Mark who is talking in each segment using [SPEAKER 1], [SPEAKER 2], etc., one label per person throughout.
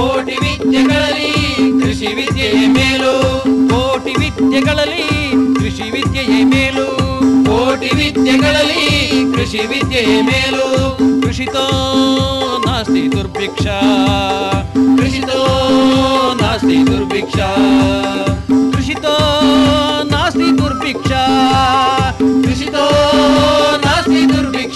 [SPEAKER 1] ಕೋಟಿ ವಿದ್ಯೆಗಳಲ್ಲಿ ಕೃಷಿ ವಿದ್ಯೆಯೇ ಮೇಲು
[SPEAKER 2] ಕೋಟಿ ವಿದ್ಯೆಗಳಲ್ಲಿ ಕೃಷಿ ವಿದ್ಯೆಯೇ ಮೇಲು
[SPEAKER 1] ಕೋಟಿ ವಿದ್ಯೆಗಳಲ್ಲಿ ಕೃಷಿ ವಿದ್ಯೆಯೇ ಮೇಲು
[SPEAKER 2] ಕೃಷಿತೋ ನಾಸ್ತಿ ದುರ್ಭಿಕ್ಷ
[SPEAKER 1] ಕೃಷಿತೋ ನಾಸ್ತಿ ದುರ್ಭಿಕ್ಷ
[SPEAKER 2] ಕೃಷಿತೋ ನಾಸ್ತಿ ದುರ್ಭಿಕ್ಷ
[SPEAKER 1] ಕೃಷಿತೋ ನಾಸ್ತಿ ದುರ್ಭಿಕ್ಷ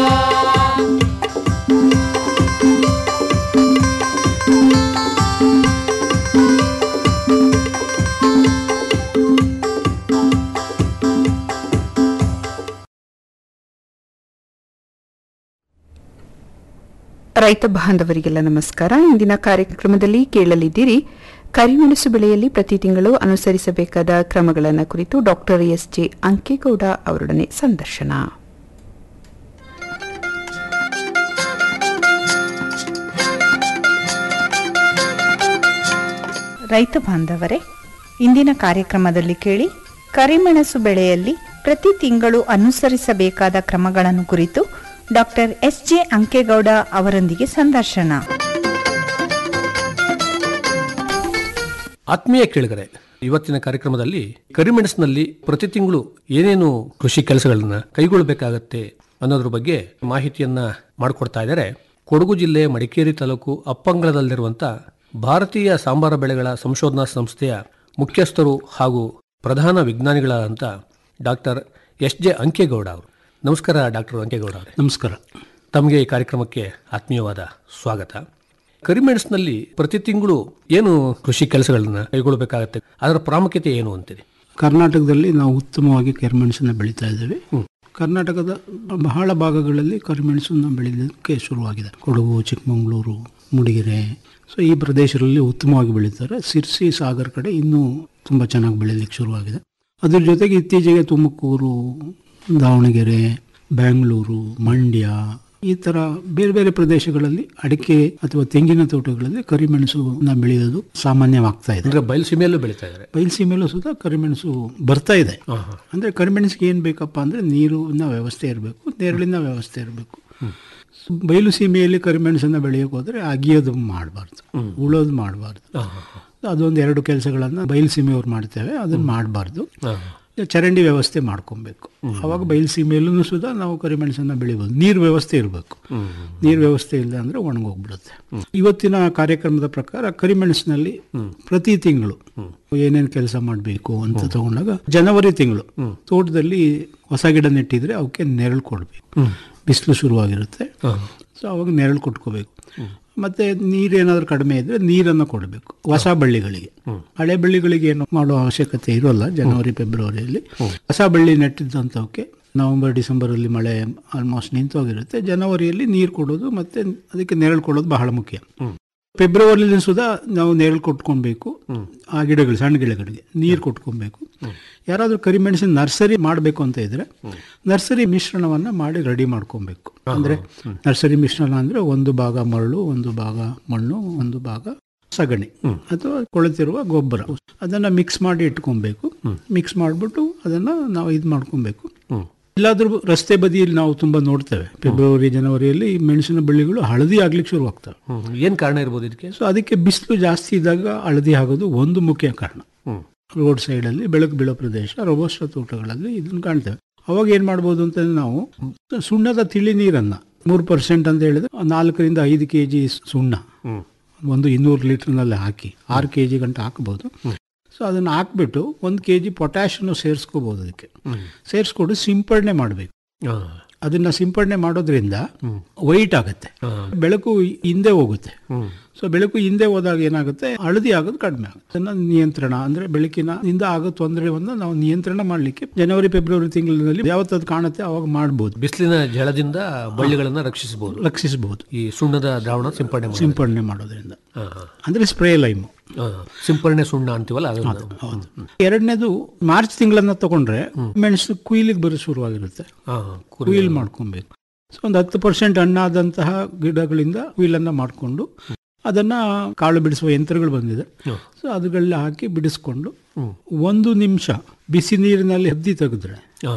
[SPEAKER 3] ರೈತ ಬಾಂಧವರಿಗೆಲ್ಲ ನಮಸ್ಕಾರ ಇಂದಿನ ಕಾರ್ಯಕ್ರಮದಲ್ಲಿ ಕೇಳಲಿದ್ದೀರಿ ಕರಿಮೆಣಸು ಬೆಳೆಯಲ್ಲಿ ಪ್ರತಿ ತಿಂಗಳು ಅನುಸರಿಸಬೇಕಾದ ಕ್ರಮಗಳನ್ನು ಕುರಿತು ಡಾಕ್ಟರ್ ಎಸ್ ಜೆ ಅಂಕೇಗೌಡ ಅವರೊಡನೆ ಸಂದರ್ಶನ
[SPEAKER 4] ರೈತ ಬಾಂಧವರೇ ಇಂದಿನ ಕಾರ್ಯಕ್ರಮದಲ್ಲಿ ಕೇಳಿ ಕರಿಮೆಣಸು ಬೆಳೆಯಲ್ಲಿ ಪ್ರತಿ ತಿಂಗಳು ಅನುಸರಿಸಬೇಕಾದ ಕ್ರಮಗಳನ್ನು ಕುರಿತು ಡಾಕ್ಟರ್ ಎಸ್ ಜೆ ಅಂಕೇಗೌಡ ಅವರೊಂದಿಗೆ ಸಂದರ್ಶನ
[SPEAKER 5] ಆತ್ಮೀಯ ಕೇಳಿಗರೆ ಇವತ್ತಿನ ಕಾರ್ಯಕ್ರಮದಲ್ಲಿ ಕರಿಮೆಣಸಿನಲ್ಲಿ ಪ್ರತಿ ತಿಂಗಳು ಏನೇನು ಕೃಷಿ ಕೆಲಸಗಳನ್ನ ಕೈಗೊಳ್ಳಬೇಕಾಗತ್ತೆ ಅನ್ನೋದ್ರ ಬಗ್ಗೆ ಮಾಹಿತಿಯನ್ನ ಮಾಡಿಕೊಡ್ತಾ ಇದ್ದಾರೆ ಕೊಡಗು ಜಿಲ್ಲೆ ಮಡಿಕೇರಿ ತಾಲೂಕು ಅಪ್ಪಂಗಳದಲ್ಲಿರುವಂತ ಭಾರತೀಯ ಸಾಂಬಾರ ಬೆಳೆಗಳ ಸಂಶೋಧನಾ ಸಂಸ್ಥೆಯ ಮುಖ್ಯಸ್ಥರು ಹಾಗೂ ಪ್ರಧಾನ ವಿಜ್ಞಾನಿಗಳಾದಂಥ ಡಾಕ್ಟರ್ ಎಸ್ ಜೆ ಅಂಕೇಗೌಡ ಅವರು ನಮಸ್ಕಾರ ಡಾಕ್ಟರ್ ಅಂಕೇಗೌಡ ಅವರೇ
[SPEAKER 6] ನಮಸ್ಕಾರ
[SPEAKER 5] ತಮಗೆ ಈ ಕಾರ್ಯಕ್ರಮಕ್ಕೆ ಆತ್ಮೀಯವಾದ ಸ್ವಾಗತ ಕರಿಮೆಣಸಿನಲ್ಲಿ ಪ್ರತಿ ತಿಂಗಳು ಏನು ಕೃಷಿ ಕೆಲಸಗಳನ್ನ ಕೈಗೊಳ್ಳಬೇಕಾಗತ್ತೆ ಅದರ ಪ್ರಾಮುಖ್ಯತೆ ಏನು ಅಂತೀರಿ
[SPEAKER 6] ಕರ್ನಾಟಕದಲ್ಲಿ ನಾವು ಉತ್ತಮವಾಗಿ ಕರಿಮೆಣಸನ್ನು ಬೆಳೀತಾ ಇದ್ದೇವೆ ಕರ್ನಾಟಕದ ಬಹಳ ಭಾಗಗಳಲ್ಲಿ ಕರಿಮೆಣಸನ್ನು ಬೆಳೀಲಿಕ್ಕೆ ಶುರುವಾಗಿದೆ ಕೊಡಗು ಚಿಕ್ಕಮಗಳೂರು ಮೂಡಿಗೆರೆ ಸೊ ಈ ಪ್ರದೇಶಗಳಲ್ಲಿ ಉತ್ತಮವಾಗಿ ಬೆಳೀತಾರೆ ಸಿರ್ಸಿ ಸಾಗರ್ ಕಡೆ ಇನ್ನೂ ತುಂಬ ಚೆನ್ನಾಗಿ ಬೆಳೀಲಿಕ್ಕೆ ಶುರುವಾಗಿದೆ ಅದ್ರ ಜೊತೆಗೆ ಇತ್ತೀಚೆಗೆ ತುಮಕೂರು ದಾವಣಗೆರೆ ಬೆಂಗಳೂರು ಮಂಡ್ಯ ಈ ಥರ ಬೇರೆ ಬೇರೆ ಪ್ರದೇಶಗಳಲ್ಲಿ ಅಡಿಕೆ ಅಥವಾ ತೆಂಗಿನ ತೋಟಗಳಲ್ಲಿ ಕರಿಮೆಣಸನ್ನ ಬೆಳೆಯೋದು ಸಾಮಾನ್ಯವಾಗ್ತಾ ಇದೆ
[SPEAKER 5] ಅಂದ್ರೆ ಬಯಲುಸೀಮೆಯಲ್ಲೂ ಬೆಳೀತಾ ಇದ್ದಾರೆ
[SPEAKER 6] ಬಯಲುಸೀಮೆಯಲ್ಲೂ ಸುತ್ತ ಕರಿಮೆಣಸು ಬರ್ತಾ ಇದೆ ಅಂದ್ರೆ ಕರಿಮೆಣಸಿಗೆ ಏನ್ ಬೇಕಪ್ಪ ಅಂದ್ರೆ ನೀರಿನ ವ್ಯವಸ್ಥೆ ಇರಬೇಕು ನೆರಳಿನ ವ್ಯವಸ್ಥೆ ಇರಬೇಕು ಬಯಲು ಸೀಮೆಯಲ್ಲಿ ಕರಿಮೆಣಸನ್ನ ಬೆಳೆಯೋಕೆ ಹೋದ್ರೆ ಅಗಿಯೋದು ಮಾಡಬಾರ್ದು ಉಳೋದು ಮಾಡಬಾರ್ದು ಅದೊಂದು ಎರಡು ಕೆಲಸಗಳನ್ನ ಬಯಲು ಸೀಮೆಯವ್ರು ಮಾಡ್ತೇವೆ ಅದನ್ನ ಮಾಡಬಾರ್ದು ಚರಂಡಿ ವ್ಯವಸ್ಥೆ ಮಾಡ್ಕೊಬೇಕು ಅವಾಗ ಬಯಲು ಸೀಮೆಯಲ್ಲೂ ಸುಧಾ ನಾವು ಕರಿಮೆಣಸನ್ನ ಬೆಳಿಬೋದು ನೀರು ವ್ಯವಸ್ಥೆ ಇರಬೇಕು ನೀರು ವ್ಯವಸ್ಥೆ ಇಲ್ಲ ಅಂದ್ರೆ ಒಣಗೋಗ್ಬಿಡುತ್ತೆ ಇವತ್ತಿನ ಕಾರ್ಯಕ್ರಮದ ಪ್ರಕಾರ ಕರಿಮೆಣಸಿನಲ್ಲಿ ಪ್ರತಿ ತಿಂಗಳು ಏನೇನು ಕೆಲಸ ಮಾಡಬೇಕು ಅಂತ ತಗೊಂಡಾಗ ಜನವರಿ ತಿಂಗಳು ತೋಟದಲ್ಲಿ ಹೊಸ ಗಿಡ ನೆಟ್ಟಿದ್ರೆ ಅವಕ್ಕೆ ನೆರಳು ಕೊಡಬೇಕು ಬಿಸಿಲು ಶುರುವಾಗಿರುತ್ತೆ ಸೊ ಅವಾಗ ನೆರಳು ಕೊಟ್ಕೋಬೇಕು ಮತ್ತೆ ನೀರೇನಾದ್ರೂ ಕಡಿಮೆ ಇದ್ರೆ ನೀರನ್ನು ಕೊಡಬೇಕು ಹೊಸ ಬಳ್ಳಿಗಳಿಗೆ ಹಳೆ ಬಳ್ಳಿಗಳಿಗೆ ಏನು ಮಾಡೋ ಅವಶ್ಯಕತೆ ಇರೋಲ್ಲ ಜನವರಿ ಫೆಬ್ರವರಿಯಲ್ಲಿ ಹೊಸ ಬಳ್ಳಿ ನೆಟ್ಟಿದ್ದಂಥವಕ್ಕೆ ನವೆಂಬರ್ ಡಿಸೆಂಬರ್ ಅಲ್ಲಿ ಮಳೆ ಆಲ್ಮೋಸ್ಟ್ ನಿಂತೋಗಿರುತ್ತೆ ಜನವರಿಯಲ್ಲಿ ನೀರು ಕೊಡೋದು ಮತ್ತೆ ಅದಕ್ಕೆ ನೆರಳು ಕೊಡೋದು ಬಹಳ ಮುಖ್ಯ ಫೆಬ್ರವರಿಲಿ ಸುಧಾ ನಾವು ನೆರಳು ಕೊಟ್ಕೊಬೇಕು ಆ ಗಿಡಗಳು ಸಣ್ಣ ಗಿಡಗಳಿಗೆ ನೀರು ಕೊಟ್ಕೊಬೇಕು ಯಾರಾದ್ರೂ ಕರಿಮೆಣಸಿನ ನರ್ಸರಿ ಮಾಡಬೇಕು ಅಂತ ಇದ್ರೆ ನರ್ಸರಿ ಮಿಶ್ರಣವನ್ನ ಮಾಡಿ ರೆಡಿ ಮಾಡ್ಕೊಬೇಕು ಅಂದ್ರೆ ನರ್ಸರಿ ಮಿಶ್ರಣ ಅಂದ್ರೆ ಒಂದು ಭಾಗ ಮರಳು ಒಂದು ಭಾಗ ಮಣ್ಣು ಒಂದು ಭಾಗ ಸಗಣಿ ಅಥವಾ ಕೊಳೆತಿರುವ ಗೊಬ್ಬರ ಅದನ್ನ ಮಿಕ್ಸ್ ಮಾಡಿ ಇಟ್ಕೊಬೇಕು ಮಿಕ್ಸ್ ಮಾಡಿಬಿಟ್ಟು ಅದನ್ನ ನಾವು ಇದು ಮಾಡ್ಕೊಬೇಕು ಎಲ್ಲಾದ್ರೂ ರಸ್ತೆ ಬದಿಯಲ್ಲಿ ನಾವು ತುಂಬಾ ನೋಡ್ತೇವೆ ಫೆಬ್ರವರಿ ಜನವರಿಯಲ್ಲಿ ಈ ಮೆಣಸಿನ ಬಳ್ಳಿಗಳು ಹಳದಿ ಆಗ್ಲಿಕ್ಕೆ ಶುರುವಾಗ್ತವೆ
[SPEAKER 5] ಏನ್ ಕಾರಣ ಇರ್ಬೋದು ಇದಕ್ಕೆ
[SPEAKER 6] ಸೊ ಅದಕ್ಕೆ ಬಿಸಿಲು ಜಾಸ್ತಿ ಇದ್ದಾಗ ಹಳದಿ ಆಗೋದು ಒಂದು ಮುಖ್ಯ ಕಾರಣ ರೋಡ್ ಸೈಡ್ ಅಲ್ಲಿ ಬೆಳಕು ಬೀಳೋ ಪ್ರದೇಶ ರೋಬೋಸ್ಟ ತೋಟಗಳಲ್ಲಿ ಇದನ್ನ ಕಾಣ್ತೇವೆ ಅವಾಗ ಏನ್ ಮಾಡ್ಬೋದು ಅಂತಂದ್ರೆ ನಾವು ಸುಣ್ಣದ ತಿಳಿ ನೀರನ್ನ ಮೂರು ಪರ್ಸೆಂಟ್ ಅಂತ ಹೇಳಿದ್ರೆ ನಾಲ್ಕರಿಂದ ಐದು ಕೆ ಜಿ ಸುಣ್ಣ ಒಂದು ಇನ್ನೂರು ಲೀಟರ್ನಲ್ಲಿ ಹಾಕಿ ಆರು ಕೆ ಜಿ ಗಂಟೆ ಹಾಕಬಹುದು ಸೊ ಅದನ್ನ ಹಾಕ್ಬಿಟ್ಟು ಒಂದು ಕೆ ಜಿ ಪೊಟ್ಯಾಶನ್ನು ಸೇರಿಸ್ಕೋಬಹುದು ಅದಕ್ಕೆ ಸೇರಿಸ್ಕೊಂಡು ಸಿಂಪಡಣೆ ಮಾಡಬೇಕು ಅದನ್ನ ಸಿಂಪಡಣೆ ಮಾಡೋದ್ರಿಂದ ವೈಟ್ ಆಗುತ್ತೆ ಬೆಳಕು ಹಿಂದೆ ಹೋಗುತ್ತೆ ಸೊ ಬೆಳಕು ಹಿಂದೆ ಹೋದಾಗ ಏನಾಗುತ್ತೆ ಹಳದಿ ಆಗೋದು ಕಡಿಮೆ ಆಗುತ್ತೆ ಅದನ್ನ ನಿಯಂತ್ರಣ ಅಂದ್ರೆ ಬೆಳಕಿನ ಇಂದ ಆಗೋ ತೊಂದರೆವನ್ನ ನಾವು ನಿಯಂತ್ರಣ ಮಾಡ್ಲಿಕ್ಕೆ ಜನವರಿ ಫೆಬ್ರವರಿ ತಿಂಗಳಲ್ಲಿ ಯಾವತ್ತದು ಕಾಣುತ್ತೆ ಅವಾಗ ಮಾಡ್ಬೋದು
[SPEAKER 5] ಬಿಸಿಲಿನ ಜಳದಿಂದ ಬಳ್ಳಿಗಳನ್ನ ರಕ್ಷಿಸಬಹುದು
[SPEAKER 6] ರಕ್ಷಿಸಬಹುದು
[SPEAKER 5] ಈ ಸುಣ್ಣದ ದ್ರಾವಣ ಸಿಂಪಡಣೆ ಮಾಡೋದು.
[SPEAKER 6] ಸಿಂಪಡಣೆ ಮಾಡೋದ್ರಿಂದ
[SPEAKER 5] ಹಾ, ಹಾ.
[SPEAKER 6] ಅಂದ್ರೆ ಸ್ಪ್ರೇ ಲೈಮು
[SPEAKER 5] ಹಾ, ಸಿಂಪರಣೆ ಸುಣ್ಣ ಅಂತೀವಲ್ಲ ಅದನ್ನ
[SPEAKER 6] ಎರಡನೇದು ಮಾರ್ಚ್ ತಿಂಗಳನ್ನ ತಗೊಂಡ್ರೆ ಮೆಣಸು ಕುಯ್ಲಿಗೆ ಬರೋ ಶುರುವಾಗಿರುತ್ತೆ
[SPEAKER 5] ಹಾ, ಕುರಿ-
[SPEAKER 6] ಕುಯಿಲ್ ಮಾಡ್ಕೊಬೇಕು ಸೊ ಒಂದು ಹತ್ತು ಪರ್ಸೆಂಟ್ ಹಣ್ಣಾದಂತಹ ಗಿಡಗಳಿಂದ ಕುಯಿಲನ್ನ ಮಾಡಿಕೊಂಡು ಅದನ್ನ ಕಾಳು ಬಿಡಿಸುವ ಯಂತ್ರಗಳು ಬಂದಿದೆ ಸೊ ಅದುಗಳನ್ನ ಹಾಕಿ ಬಿಡಿಸ್ಕೊಂಡು ಒಂದು ನಿಮಿಷ ಬಿಸಿ ನೀರಿನಲ್ಲಿ ಹದ್ದಿ ತೆಗೆದ್ರೆ
[SPEAKER 5] ಹಾ,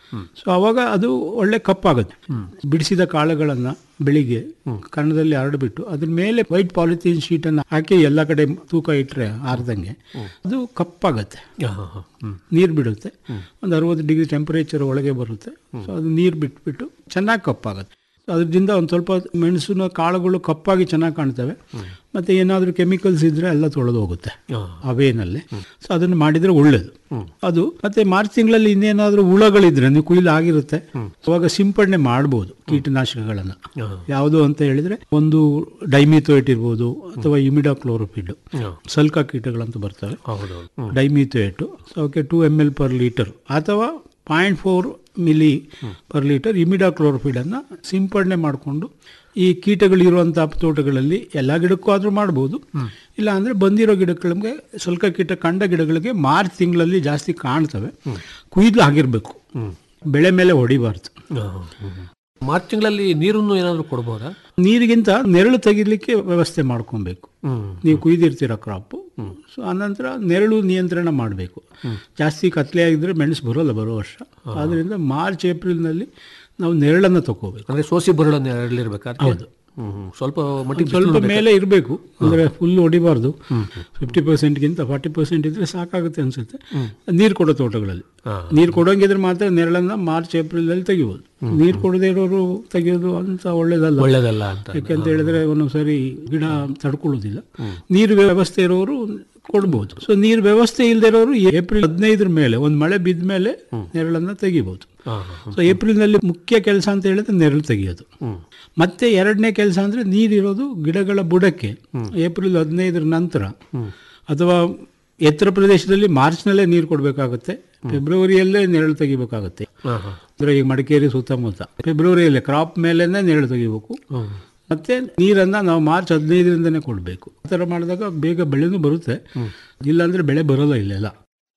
[SPEAKER 6] ಸೊ ಅವಾಗ ಅದು ಒಳ್ಳೆ ಕಪ್ಪಾಗುತ್ತೆ ಬಿಡಿಸಿದ ಕಾಳುಗಳನ್ನ ಬೆಳಿಗ್ಗೆ ಕನ್ನದಲ್ಲಿ ಹರಡ್ಬಿಟ್ಟು ಅದ್ರ ಮೇಲೆ ವೈಟ್ ಪಾಲಿಥೀನ್ ಶೀಟ್ ಅನ್ನ ಹಾಕಿ ಎಲ್ಲ ಕಡೆ ತೂಕ ಇಟ್ರೆ ಆರ್ದಂಗೆ ಅದು ಕಪ್ಪಾಗತ್ತೆ
[SPEAKER 5] ಹಾ, ಹಾ, ಹಾ. ಹ್ಮ್.
[SPEAKER 6] ನೀರು ಬಿಡುತ್ತೆ ಒಂದು ಅರವತ್ತು ಡಿಗ್ರಿ ಟೆಂಪರೇಚರ್ ಒಳಗೆ ಬರುತ್ತೆ ಸೊ ಅದು ನೀರು ಬಿಟ್ಬಿಟ್ಟು ಚೆನ್ನಾಗಿ ಕಪ್ಪಾಗುತ್ತೆ ಅದರಿಂದ ಒಂದು ಸ್ವಲ್ಪ ಮೆಣಸಿನ ಕಾಳುಗಳು ಕಪ್ಪಾಗಿ ಚೆನ್ನಾಗಿ ಕಾಣ್ತವೆ ಮತ್ತೆ ಏನಾದರೂ ಕೆಮಿಕಲ್ಸ್ ಇದ್ರೆ ಎಲ್ಲ ತೊಳೆದು ಹೋಗುತ್ತೆ
[SPEAKER 5] ಹಾ.
[SPEAKER 6] ಅವೇನಲ್ಲಿ ಸೊ ಅದನ್ನು ಮಾಡಿದ್ರೆ ಒಳ್ಳೇದು ಅದು ಮತ್ತೆ ಮಾರ್ಚ್ ತಿಂಗಳಲ್ಲಿ ಇನ್ನೇನಾದ್ರೂ ಹುಳಗಳಿದ್ರೆ ನೀವು ಕುಯ್ಲು ಆಗಿರುತ್ತೆ ಅವಾಗ ಸಿಂಪಡಣೆ ಮಾಡ್ಬೋದು ಕೀಟನಾಶಕಗಳನ್ನ
[SPEAKER 5] ಹಾ.
[SPEAKER 6] ಯಾವುದು ಅಂತ ಹೇಳಿದ್ರೆ ಒಂದು ಡೈಮಿಥೋಯೇಟ್ ಇರ್ಬೋದು ಅಥವಾ ಇಮಿಡಾಕ್ಲೋರೋಫಿಡ್
[SPEAKER 5] ಹಾ.
[SPEAKER 6] ಸಲ್ಕ ಕೀಟಗಳಂತ ಬರ್ತವೆ
[SPEAKER 5] ಹೌದೌದು ಹ್ಮ್.
[SPEAKER 6] Dimethoate so okay two M L per litre ಅಥವಾ point four ml per litre ಇಮಿಡಾಕ್ಲೋರೋಫಿಡನ್ನು ಸಿಂಪಡಣೆ ಮಾಡಿಕೊಂಡು ಈ ಕೀಟಗಳಿರುವಂಥ ತೋಟಗಳಲ್ಲಿ ಎಲ್ಲ ಗಿಡಕ್ಕೂ ಆದರೂ ಮಾಡ್ಬೋದು ಇಲ್ಲ ಅಂದರೆ ಬಂದಿರೋ ಗಿಡಗಳಿಗೆ ಸ್ವಲ್ಪ ಕೀಟ ಕಂಡ ಗಿಡಗಳಿಗೆ ಮಾರ್ಚ್ ತಿಂಗಳಲ್ಲಿ ಜಾಸ್ತಿ ಕಾಣ್ತವೆ ಕುಯ್ದು ಆಗಿರಬೇಕು ಬೆಳೆ ಮೇಲೆ ಹೊಡಿಬಾರ್ದು
[SPEAKER 5] ಹಾ, ಹ್ಮ್, ಹ್ಮ್. ಮಾರ್ಚ್ ತಿಂಗಳಲ್ಲಿ ನೀರನ್ನು ಏನಾದರೂ ಕೊಡ್ಬೋದಾ
[SPEAKER 6] ನೀರಿಗಿಂತ ನೆರಳು ತೆಗಿಲಿಕ್ಕೆ ವ್ಯವಸ್ಥೆ ಮಾಡ್ಕೊಬೇಕು
[SPEAKER 5] ಹ್ಮ್.
[SPEAKER 6] ನೀವು ಕುಯ್ದಿರ್ತೀರ ಕ್ರಾಪು ಸೊ ಆನಂತರ ನೆರಳು ನಿಯಂತ್ರಣ ಮಾಡಬೇಕು ಜಾಸ್ತಿ ಕತ್ಲೆ ಆಗಿದ್ರೆ ಮೆಣಸು ಬರೋಲ್ಲ ಬರೋ ವರ್ಷ ಆದ್ರಿಂದ ಮಾರ್ಚ್ ಏಪ್ರಿಲ್ನಲ್ಲಿ ನಾವು ನೆರಳನ್ನು ತಗೋಬೇಕು
[SPEAKER 5] ಅಂದ್ರೆ ಸೋಸಿ ಬರಳ ನೆರಳಿರ್ಬೇಕಾದ್ರೆ
[SPEAKER 6] ಹೌದು.
[SPEAKER 5] ಹ್ಮ್, ಹ್ಮ್. ಸ್ವಲ್ಪ ಮಟ್ಟಿಗೆ
[SPEAKER 6] ಸ್ವಲ್ಪ ಮೇಲೆ ಇರಬೇಕು ಅಂದ್ರೆ ಫುಲ್ ಹೊಡಿಬಾರ್ದು ಫಿಫ್ಟಿ ಪರ್ಸೆಂಟ್ಗಿಂತ ಫಾರ್ಟಿ ಪರ್ಸೆಂಟ್ ಇದ್ರೆ ಸಾಕಾಗುತ್ತೆ ಅನ್ಸುತ್ತೆ ನೀರು ಕೊಡೋ ತೋಟಗಳಲ್ಲಿ
[SPEAKER 5] ಹಾ.
[SPEAKER 6] ನೀರು ಕೊಡೋಂಗಿದ್ರೆ ಮಾತ್ರ ನೆರಳನ್ನ ಮಾರ್ಚ್ ಏಪ್ರಿಲ್ ಅಲ್ಲಿ ತೆಗಿಬೋದು ನೀರು ಕೊಡದೇ ಇರೋರು ತೆಗೆಯೋದು ಅಂತ ಒಳ್ಳೇದಲ್ಲ
[SPEAKER 5] ಒಳ್ಳೇದಲ್ಲ ಅಂತ
[SPEAKER 6] ಯಾಕೆಂತ ಹೇಳಿದ್ರೆ ಒಂದೊಂದ್ಸರಿ ಗಿಡ ತಡ್ಕೊಳ್ಳೋದಿಲ್ಲ ನೀರು ವ್ಯವಸ್ಥೆ ಇರೋರು ಕೊಡ್ಬೋದು ಸೊ ನೀರು ವ್ಯವಸ್ಥೆ ಇಲ್ಲದೆ ಇರೋರು ಏಪ್ರಿಲ್ ಹದಿನೈದರ ಮೇಲೆ ಒಂದು ಮಳೆ ಬಿದ್ದ ಮೇಲೆ ನೆರಳನ್ನ ತೆಗಿಬಹುದು
[SPEAKER 5] ಹಾ, ಹಾ.
[SPEAKER 6] ಸೊ ಏಪ್ರಿಲ್ನಲ್ಲಿ ಮುಖ್ಯ ಕೆಲಸ ಅಂತ ಹೇಳಿದ್ರೆ ನೆರಳು ತೆಗೆಯೋದು ಮತ್ತೆ ಎರಡನೇ ಕೆಲಸ ಅಂದ್ರೆ ನೀರಿರೋದು ಗಿಡಗಳ ಬುಡಕ್ಕೆ ಏಪ್ರಿಲ್ ಹದಿನೈದರ ನಂತರ ಅಥವಾ ಎತ್ತರ ಪ್ರದೇಶದಲ್ಲಿ ಮಾರ್ಚ್ನಲ್ಲೇ ನೀರು ಕೊಡಬೇಕಾಗುತ್ತೆ ಫೆಬ್ರವರಿಯಲ್ಲೇ ನೆರಳು ತೆಗಿಬೇಕಾಗುತ್ತೆ
[SPEAKER 5] ಹಾ, ಹಾ.
[SPEAKER 6] ಅಂದ್ರೆ ಈಗ ಮಡಿಕೇರಿ ಸುತ್ತಮುತ್ತ ಫೆಬ್ರವರಿಯಲ್ಲೇ ಕ್ರಾಪ್ ಮೇಲೇನೆ ನೆರಳು ತೆಗಿಬೇಕು
[SPEAKER 5] ಹ್ಮ್.
[SPEAKER 6] ಮತ್ತೆ ನೀರನ್ನ ನಾವು ಮಾರ್ಚ್ ಹದಿನೈದರಿಂದನೇ ಕೊಡಬೇಕು ಆ ಥರ ಮಾಡಿದಾಗ ಬೇಗ ಬೆಳೆನೂ ಬರುತ್ತೆ ಇಲ್ಲಾಂದ್ರೆ ಬೆಳೆ ಬರೋಲ್ಲ ಇಲ್ಲೆಲ್ಲ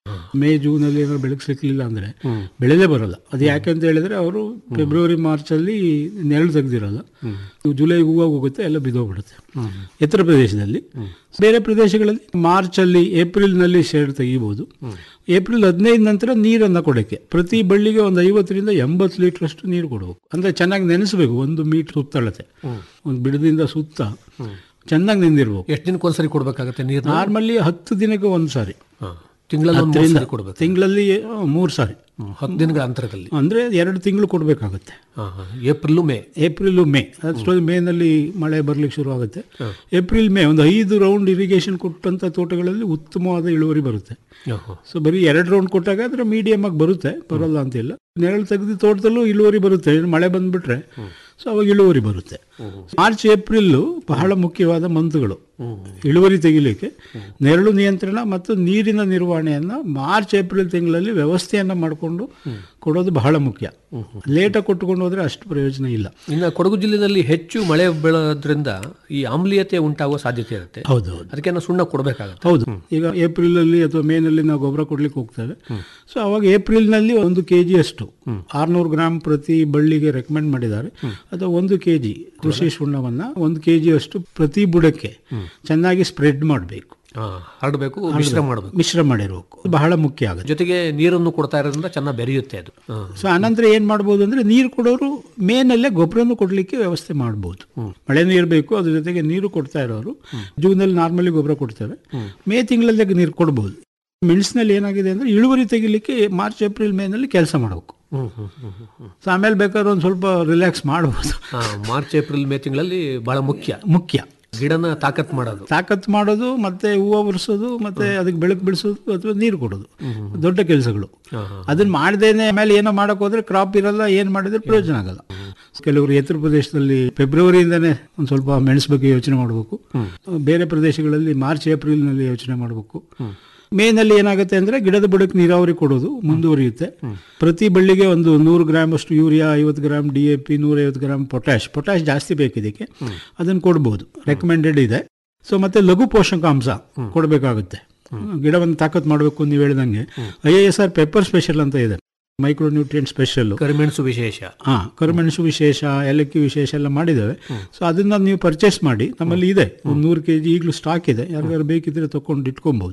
[SPEAKER 6] ಮೇ ಜೂನ್ ಅಲ್ಲಿ ಏನಾದ್ರು ಬೆಳಕು ಸಿಕ್ಲಿಲ್ಲ ಅಂದ್ರೆ ಬೆಳೆದೇ ಬರಲ್ಲ ಅದು ಯಾಕೆ ಅಂತ ಹೇಳಿದ್ರೆ ಅವರು ಫೆಬ್ರವರಿ ಮಾರ್ಚ್ ಅಲ್ಲಿ ನೆರಳು ತೆಗ್ದಿರಲ್ಲ ಜುಲೈ ಹೂವು ಹೋಗುತ್ತೆ ಎಲ್ಲ ಬಿದ್ದೋಗ್ಬಿಡುತ್ತೆ ಎತ್ತರ ಪ್ರದೇಶದಲ್ಲಿ ಬೇರೆ ಪ್ರದೇಶಗಳಲ್ಲಿ ಮಾರ್ಚ್ ಅಲ್ಲಿ ಏಪ್ರಿಲ್ ನಲ್ಲಿ ಶೇಡ್ ತೆಗಿಬಹುದು ಏಪ್ರಿಲ್ ಹದಿನೈದು ನಂತರ ನೀರನ್ನ ಕೊಡಕ್ಕೆ ಪ್ರತಿ ಬಳ್ಳಿಗೆ ಒಂದು ಐವತ್ತರಿಂದ ಎಂಬತ್ತು ಲೀಟರ್ ಅಷ್ಟು ನೀರು ಕೊಡಬೇಕು ಅಂದ್ರೆ ಚೆನ್ನಾಗಿ ನೆನೆಸಬೇಕು ಒಂದು ಮೀಟರ್ ಸುತ್ತಳತೆ ಒಂದು ಬಿಡದಿಂದ ಸುತ್ತ ಚೆನ್ನಾಗಿ ನೆಂದಿರ್ಬೇಕು
[SPEAKER 5] ಎಷ್ಟು ದಿನಕ್ಕೊಂದ್ಸರಿ ಕೊಡ್ಬೇಕಾಗತ್ತೆ ನೀರು
[SPEAKER 6] ನಾರ್ಮಲಿ ಹತ್ತು ದಿನಕ್ಕೆ ಒಂದು ಸಾರಿ
[SPEAKER 5] ತಿಂಗಳಲ್ಲಿ ಒಂದು ಮೂರು ಸರಿ ಕೊಡ್ಬೇಕು
[SPEAKER 6] ತಿಂಗಳಲ್ಲಿ ಮೂರು ಸಾರಿ
[SPEAKER 5] ಹ್ಮ್. ಹತ್ತು ದಿನಗಳ ಅಂತರದಲ್ಲಿ
[SPEAKER 6] ಅಂದ್ರೆ ಎರಡು ತಿಂಗಳು ಕೊಡಬೇಕಾಗುತ್ತೆ
[SPEAKER 5] ಹಾ, ಹಾ. ಏಪ್ರಿಲ್ ಮೇ
[SPEAKER 6] ಏಪ್ರಿಲ್ ಮೇ ಅಷ್ಟೊಂದು ಮೇನಲ್ಲಿ ಮಳೆ ಬರ್ಲಿಕ್ಕೆ ಶುರು ಆಗುತ್ತೆ ಏಪ್ರಿಲ್ ಮೇ ಒಂದು ಐದು ರೌಂಡ್ ಇರಿಗೇಷನ್ ಕೊಟ್ಟಂತ ತೋಟಗಳಲ್ಲಿ ಉತ್ತಮವಾದ ಇಳುವರಿ ಬರುತ್ತೆ
[SPEAKER 5] ಹಾ, ಹಾ.
[SPEAKER 6] ಸೊ ಬರೀ ಎರಡು ರೌಂಡ್ ಕೊಟ್ಟಾಗ ಅದ್ರ ಮೀಡಿಯಮ್ ಆಗಿ ಬರುತ್ತೆ ಬರಲ್ಲ ಅಂತಿಲ್ಲ ನೆರಳು ತೆಗೆದು ತೋಟದಲ್ಲೂ ಇಳುವರಿ ಬರುತ್ತೆ ಮಳೆ ಬಂದ್ಬಿಟ್ರೆ ಸೊ ಅವಾಗ ಇಳುವರಿ ಬರುತ್ತೆ ಮಾರ್ಚ್ ಏಪ್ರಿಲ್ ಬಹಳ ಮುಖ್ಯವಾದ ಮಂತ್ಗಳು ಇಳುವರಿ ತೆಗಿಲಿಕ್ಕೆ ನೆರಳು ನಿಯಂತ್ರಣ ಮತ್ತು ನೀರಿನ ನಿರ್ವಹಣೆಯನ್ನ ಮಾರ್ಚ್ ಏಪ್ರಿಲ್ ತಿಂಗಳಲ್ಲಿ ವ್ಯವಸ್ಥೆಯನ್ನ ಮಾಡಿಕೊಂಡು ಕೊಡೋದು ಬಹಳ ಮುಖ್ಯ ಲೇಟಾಗಿ ಕೊಟ್ಟುಕೊಂಡು ಹೋದ್ರೆ ಅಷ್ಟು ಪ್ರಯೋಜನ ಇಲ್ಲ
[SPEAKER 5] ಇನ್ನು ಕೊಡಗು ಜಿಲ್ಲೆಯಲ್ಲಿ ಹೆಚ್ಚು ಮಳೆ ಬೀಳೋದ್ರಿಂದ ಈ ಆಮ್ಲೀಯತೆ ಉಂಟಾಗುವ ಸಾಧ್ಯತೆ ಇರುತ್ತೆ
[SPEAKER 6] ಹೌದು
[SPEAKER 5] ಅದಕ್ಕೆ ನಾವು ಸುಣ್ಣ ಕೊಡಬೇಕಾಗುತ್ತೆ
[SPEAKER 6] ಹೌದು ಈಗ ಏಪ್ರಿಲ್ ಅಲ್ಲಿ ಅಥವಾ ಮೇ ನಲ್ಲಿ ನಾವು ಗೊಬ್ಬರ ಕೊಡ್ಲಿಕ್ಕೆ ಹೋಗ್ತೇವೆ ಸೊ ಅವಾಗ ಏಪ್ರಿಲ್ ನಲ್ಲಿ ಒಂದು ಕೆಜಿ ಅಷ್ಟು ಆರ್ನೂರು ಗ್ರಾಮ್ ಪ್ರತಿ ಬಳ್ಳಿಗೆ ರೆಕಮೆಂಡ್ ಮಾಡಿದ್ದಾರೆ ಅಥವಾ ಒಂದು ಕೆಜಿ ಕೃಷಿ ಸುಣ್ಣವನ್ನ ಒಂದು ಕೆಜಿ ಅಷ್ಟು ಪ್ರತಿ ಬುಡಕ್ಕೆ ಚೆನ್ನಾಗಿ ಸ್ಪ್ರೆಡ್ ಮಾಡಬೇಕು
[SPEAKER 5] ಹಾ, ಹರಡಬೇಕು ಮಿಶ್ರ ಮಾಡಬೇಕು
[SPEAKER 6] ಮಿಶ್ರ ಮಾಡಿರ್ಬೇಕು ಅದು ಬಹಳ ಮುಖ್ಯ ಆಗುತ್ತೆ
[SPEAKER 5] ಜೊತೆಗೆ ನೀರನ್ನು ಕೊಡ್ತಾ ಇರೋದ್ರಿಂದ ಚೆನ್ನಾಗಿ ಬೆರೆಯುತ್ತೆ ಅದು ಹಾ.
[SPEAKER 6] ಸೊ ಅನಂತರ ಏನ್ ಮಾಡ್ಬೋದು ಅಂದ್ರೆ ನೀರು ಕೊಡೋರು ಮೇನಲ್ಲೇ ಗೊಬ್ಬರನು ಕೊಡ್ಲಿಕ್ಕೆ ವ್ಯವಸ್ಥೆ ಮಾಡ್ಬೋದು ಮಳೆನೂ ಇರಬೇಕು ಅದ್ರ ಜೊತೆಗೆ ನೀರು ಕೊಡ್ತಾ ಇರೋರು ಜೂನಲ್ಲಿ ನಾರ್ಮಲಿ ಗೊಬ್ಬರ ಕೊಡ್ತಾರೆ ಮೇ ತಿಂಗಳಲ್ಲೇ ನೀರು ಕೊಡ್ಬೋದು ಮೆಣಸಿನಲ್ಲಿ ಏನಾಗಿದೆ ಅಂದ್ರೆ ಇಳುವರಿ ತೆಗಿಲಿಕ್ಕೆ ಮಾರ್ಚ್ ಏಪ್ರಿಲ್ ಮೇನಲ್ಲಿ ಕೆಲಸ ಮಾಡಬೇಕು
[SPEAKER 5] ಹ್ಮ್, ಹ್ಮ್, ಹ್ಮ್, ಹ್ಮ್, ಹ್ಮ್.
[SPEAKER 6] ಸೊ ಆಮೇಲೆ ಬೇಕಾದ್ರೆ ಒಂದು ಸ್ವಲ್ಪ ರಿಲ್ಯಾಕ್ಸ್ ಮಾಡ್ಬೋದು
[SPEAKER 5] ಹಾ, ಮಾರ್ಚ್ ಏಪ್ರಿಲ್ ಮೇ ತಿಂಗಳಲ್ಲಿ ಬಹಳ ಮುಖ್ಯ
[SPEAKER 6] ಮುಖ್ಯ
[SPEAKER 5] ಗಿಡನ ತಾಕತ್ ಮಾಡೋದು
[SPEAKER 6] ತಾಕತ್ ಮಾಡೋದು ಮತ್ತೆ ಹೂವು ಬರ್ಸೋದು ಮತ್ತೆ ಅದಕ್ಕೆ ಬೆಳಕು ಬಿಡಿಸೋದು ಅಥವಾ ನೀರು ಕೊಡೋದು ದೊಡ್ಡ ಕೆಲಸಗಳು
[SPEAKER 5] ಹಾ, ಹಾ.
[SPEAKER 6] ಅದನ್ನ ಮಾಡದೇನೆ ಆಮೇಲೆ ಏನೋ ಮಾಡಕ್ ಹೋದ್ರೆ ಕ್ರಾಪ್ ಇರಲ್ಲ ಏನ್ ಮಾಡಿದ್ರೆ ಪ್ರಯೋಜನ ಆಗಲ್ಲ ಕೆಲವರು ಎತ್ತರ ಪ್ರದೇಶದಲ್ಲಿ ಫೆಬ್ರವರಿಯಿಂದನೇ ಒಂದು ಸ್ವಲ್ಪ ಮೆಣಸು ಬಗ್ಗೆ ಯೋಚನೆ ಮಾಡಬೇಕು ಬೇರೆ ಪ್ರದೇಶಗಳಲ್ಲಿ ಮಾರ್ಚ್ ಏಪ್ರಿಲ್ ನಲ್ಲಿ ಯೋಚನೆ ಮಾಡಬೇಕು ಮೇನಲ್ಲಿ ಏನಾಗುತ್ತೆ ಅಂದ್ರೆ ಗಿಡದ ಬುಡಕ್ಕೆ ನೀರಾವರಿ ಕೊಡೋದು ಮುಂದುವರಿಯುತ್ತೆ ಪ್ರತಿ ಬಳ್ಳಿಗೆ ಒಂದು ನೂರು ಗ್ರಾಮ್ ಅಷ್ಟು ಯೂರಿಯಾ ಐವತ್ತು ಗ್ರಾಮ್ ಡಿ ಎ ಪಿ ನೂರೈವತ್ತು ಗ್ರಾಮ್ ಪೊಟ್ಯಾಶ್ ಪೊಟ್ಯಾಶ್ ಜಾಸ್ತಿ ಬೇಕು ಇದಕ್ಕೆ ಅದನ್ನು ಕೊಡ್ಬೋದು ರೆಕಮೆಂಡೆಡ್ ಇದೆ ಸೊ ಮತ್ತೆ ಲಘು ಪೋಷಕಾಂಶ ಕೊಡಬೇಕಾಗುತ್ತೆ ಗಿಡವನ್ನು ತಾಕತ್ ಮಾಡಬೇಕು ನೀವು ಹೇಳಿದಂಗೆ I A S R pepper special ಅಂತ ಇದೆ ಮೈಕ್ರೋ ನ್ಯೂಟ್ರಿಯೆಂಟ್ ಸ್ಪೆಷಲ್
[SPEAKER 5] ಕರಿಮೆಣಸು ವಿಶೇಷ
[SPEAKER 6] ಹಾ ಕರಿಮೆಣಸು ವಿಶೇಷ ಏಲಕ್ಕಿ ವಿಶೇಷ ಎಲ್ಲ ಮಾಡಿದ್ದೇವೆ ಸೊ ಅದನ್ನ ನೀವು ಪರ್ಚೇಸ್ ಮಾಡಿ ನಮ್ಮಲ್ಲಿ ಇದೆ ಒಂದು ನೂರು ಕೆ ಜಿ ಈಗಲೂ ಸ್ಟಾಕ್ ಇದೆ ಯಾರಿಗಾರು ಬೇಕಿದ್ರೆ ತಕೊಂಡು ಇಟ್ಕೊಬಹುದು